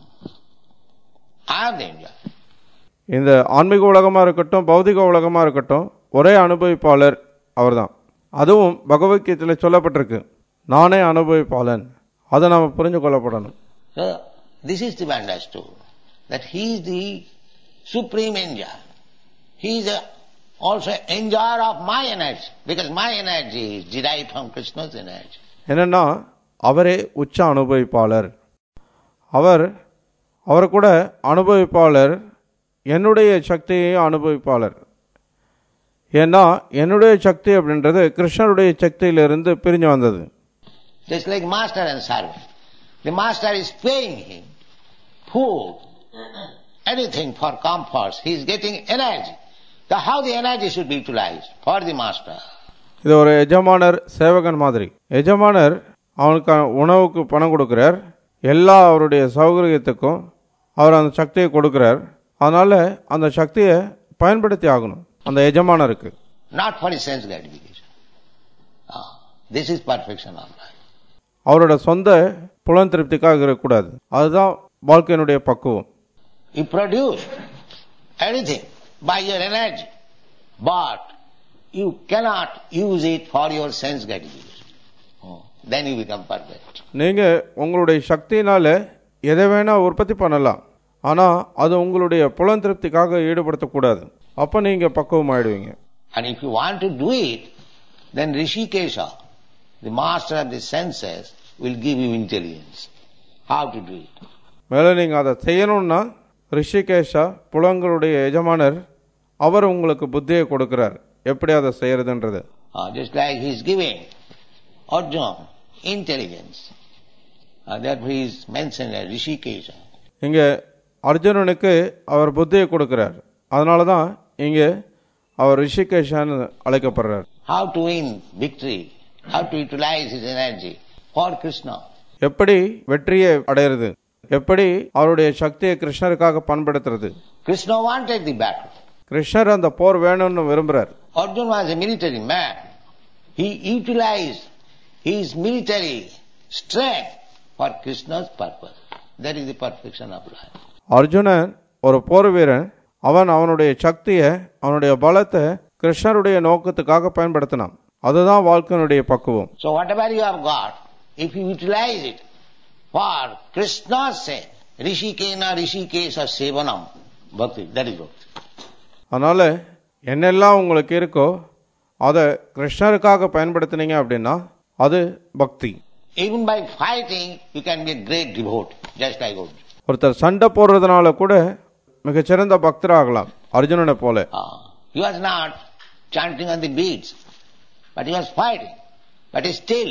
I am the enjoyer. இந்த ஆன்மீக உலகமாக இருக்கட்டும் பௌதிக உலகமாக இருக்கட்டும் ஒரே அனுபவிப்பாளர் அவர்தான் அதுவும் பகவத்கீதையில் சொல்லப்பட்டிருக்கு நானே அனுபவிப்பாளன் அதை நாம் புரிஞ்சு கொள்ளப்படணும் So, this is to be understood. That he is the supreme enjoyer. He is a, also enjoyer of my energy. Because my energy is derived from Krishna's energy. என்னன்னா அவரே உச்ச அனுபவிப்பாளர் அவர் அவர் கூட அனுபவிப்பாளர் என்னுடைய சக்தியையும் அனுபவிப்பாளர் ஏன்னா என்னுடைய சக்தி அப்படின்றது கிருஷ்ணருடைய சக்தியிலிருந்து பிரிஞ்சு வந்தது Just like master and servant. The master is paying him food, anything for comforts. He is getting energy. So how the energy should be utilized for the master? இது ஒரு எஜமானர் சேவகன் மாதிரி எஜமானர் அவனுக்கு உணவுக்கு பணம் கொடுக்கிறார் எல்லா அவருடைய சௌகரியத்துக்கும் அவர் அந்த சக்தியை கொடுக்கிறார் அதனால அந்த சக்தியை பயன்படுத்தி ஆகணும் அந்த எஜமானருக்கு Not for his sense gratification. Ah, this is perfection of life. அவரோட சொந்த புலன் திருப்திக்காக இருக்கக்கூடாது அதுதான் வாழ்க்கையினுடைய பக்குவம் You produce anything by your energy, but you cannot use it for your sense gratification. Oh, Then you become perfect. நீங்க உங்களுடைய சக்தியினால எதை வேணா உற்பத்தி பண்ணலாம் ஆனா அது உங்களுடைய புலன் திருப்திக்காக ஈடுபடுத்தக்கூடாது அப்ப நீங்க பக்குவம் ஆயிடுவீங்க And if you want to do it, then Rishikesha, the master of the senses, will give you intelligence. How to do it. மேலும் நீங்க அதை செய்யணும்னா ரிஷிகேஷா புலங்களுடைய எஜமானர் அவர் உங்களுக்கு புத்தியை கொடுக்கிறார் எப்படி அதை செய்யறதுன்றது Ah, just like he is giving Arjuna intelligence. Uh, therefore he is mentioned as Rishikesha. இங்கே அர்ஜுனனுக்கு அவர் புத்தியை கொடுக்கிறார் அதனால தான் இங்கே அவர் ரிஷிகேஷான்னு அழைக்கப்படுறார் How to win victory, how to utilize his energy for Krishna. எப்படி வெற்றியை அடையிறது எப்படி அவருடைய சக்தியை கிருஷ்ணருக்காக பயன்படுத்துறது Krishna wanted the battle. கிருஷ்ணர் அந்த போர் வேணும்னு விரும்புறார் Arjuna was a military man. He utilized his military strength for Krishna's purpose. That is the perfection of life. Arjunan ஒரு போர் வீரன் அவன் அவனுடைய சக்தியை அவனுடைய பலத்தை கிருஷ்ணருடைய நோக்கத்துக்காக பயன்படுத்தினான் அதுதான் வாழ்க்கையினுடைய பக்குவம் So whatever you have got, if you utilize it for Krishna's sake, Rishikena Rishikesha Sevanam, Bhakti, that is Bhakti. அதனால என்னெல்லாம் உங்களுக்கு இருக்கோ அதை கிருஷ்ணருக்காக பயன்படுத்தினீங்க அப்படின்னா அது பக்தி Even by fighting, you can be a great devotee, just like Arjuna. ஒருத்தர் சண்டை போடுறதுனால கூட மிகச்சிறந்த பக்தராகலாம் அர்ஜுனனை போல Ah, he was not chanting on the beats, but he was fighting. But still,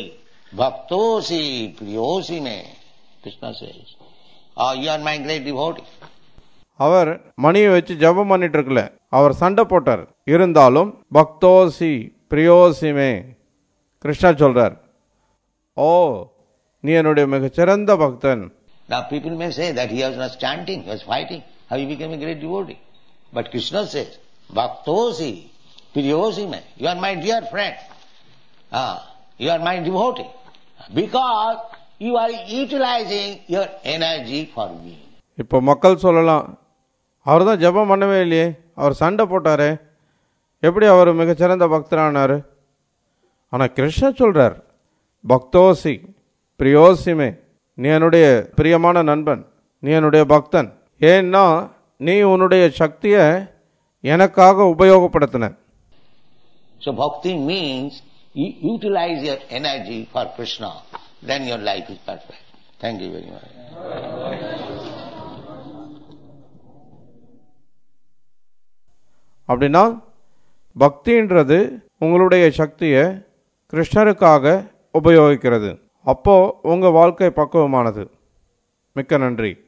Bhaktosi Priyosi me, Krishna says, oh, you are my great devotee. அவர் மணியை வச்சு ஜெபம் பண்ணிட்டு இருக்கல அவர் சண்டை போட்டார் இருந்தாலும் பக்தோசி பிரியோசிமே கிருஷ்ணா சொல்றார் ஓ நீ என்னுடைய மிகச்சிறந்த பக்தன் Now people may say that he was not chanting, he was fighting. How he became a great devotee? But Krishna says, Bhaktosi, Priyosi me, you are my dear friend. Ah, you are my devotee. Because you are utilizing your energy for me. இப்போ மக்கள் சொல்லலாம் அவர் தான் ஜெபம் பண்ணவே இல்லையே அவர் சண்டை போட்டாரே எப்படி அவர் மிகச்சிறந்த பக்தரானார் ஆனால் கிருஷ்ணர் சொல்றார் பக்தோசி பிரியோசிமே நீ என்னுடைய பிரியமான நண்பன் நீ என்னுடைய பக்தன் ஏன்னா நீ உன்னுடைய சக்தியை எனக்காக உபயோகப்படுத்தின So bhakti means you utilize your energy for Krishna, then your life is perfect. Thank you very much. அப்படின்னா பக்தின்றது உங்களுடைய சக்தியை கிருஷ்ணருக்காக உபயோகிக்கிறது அப்போ உங்க வாழ்க்கை பக்குவமானது மிக்க நன்றி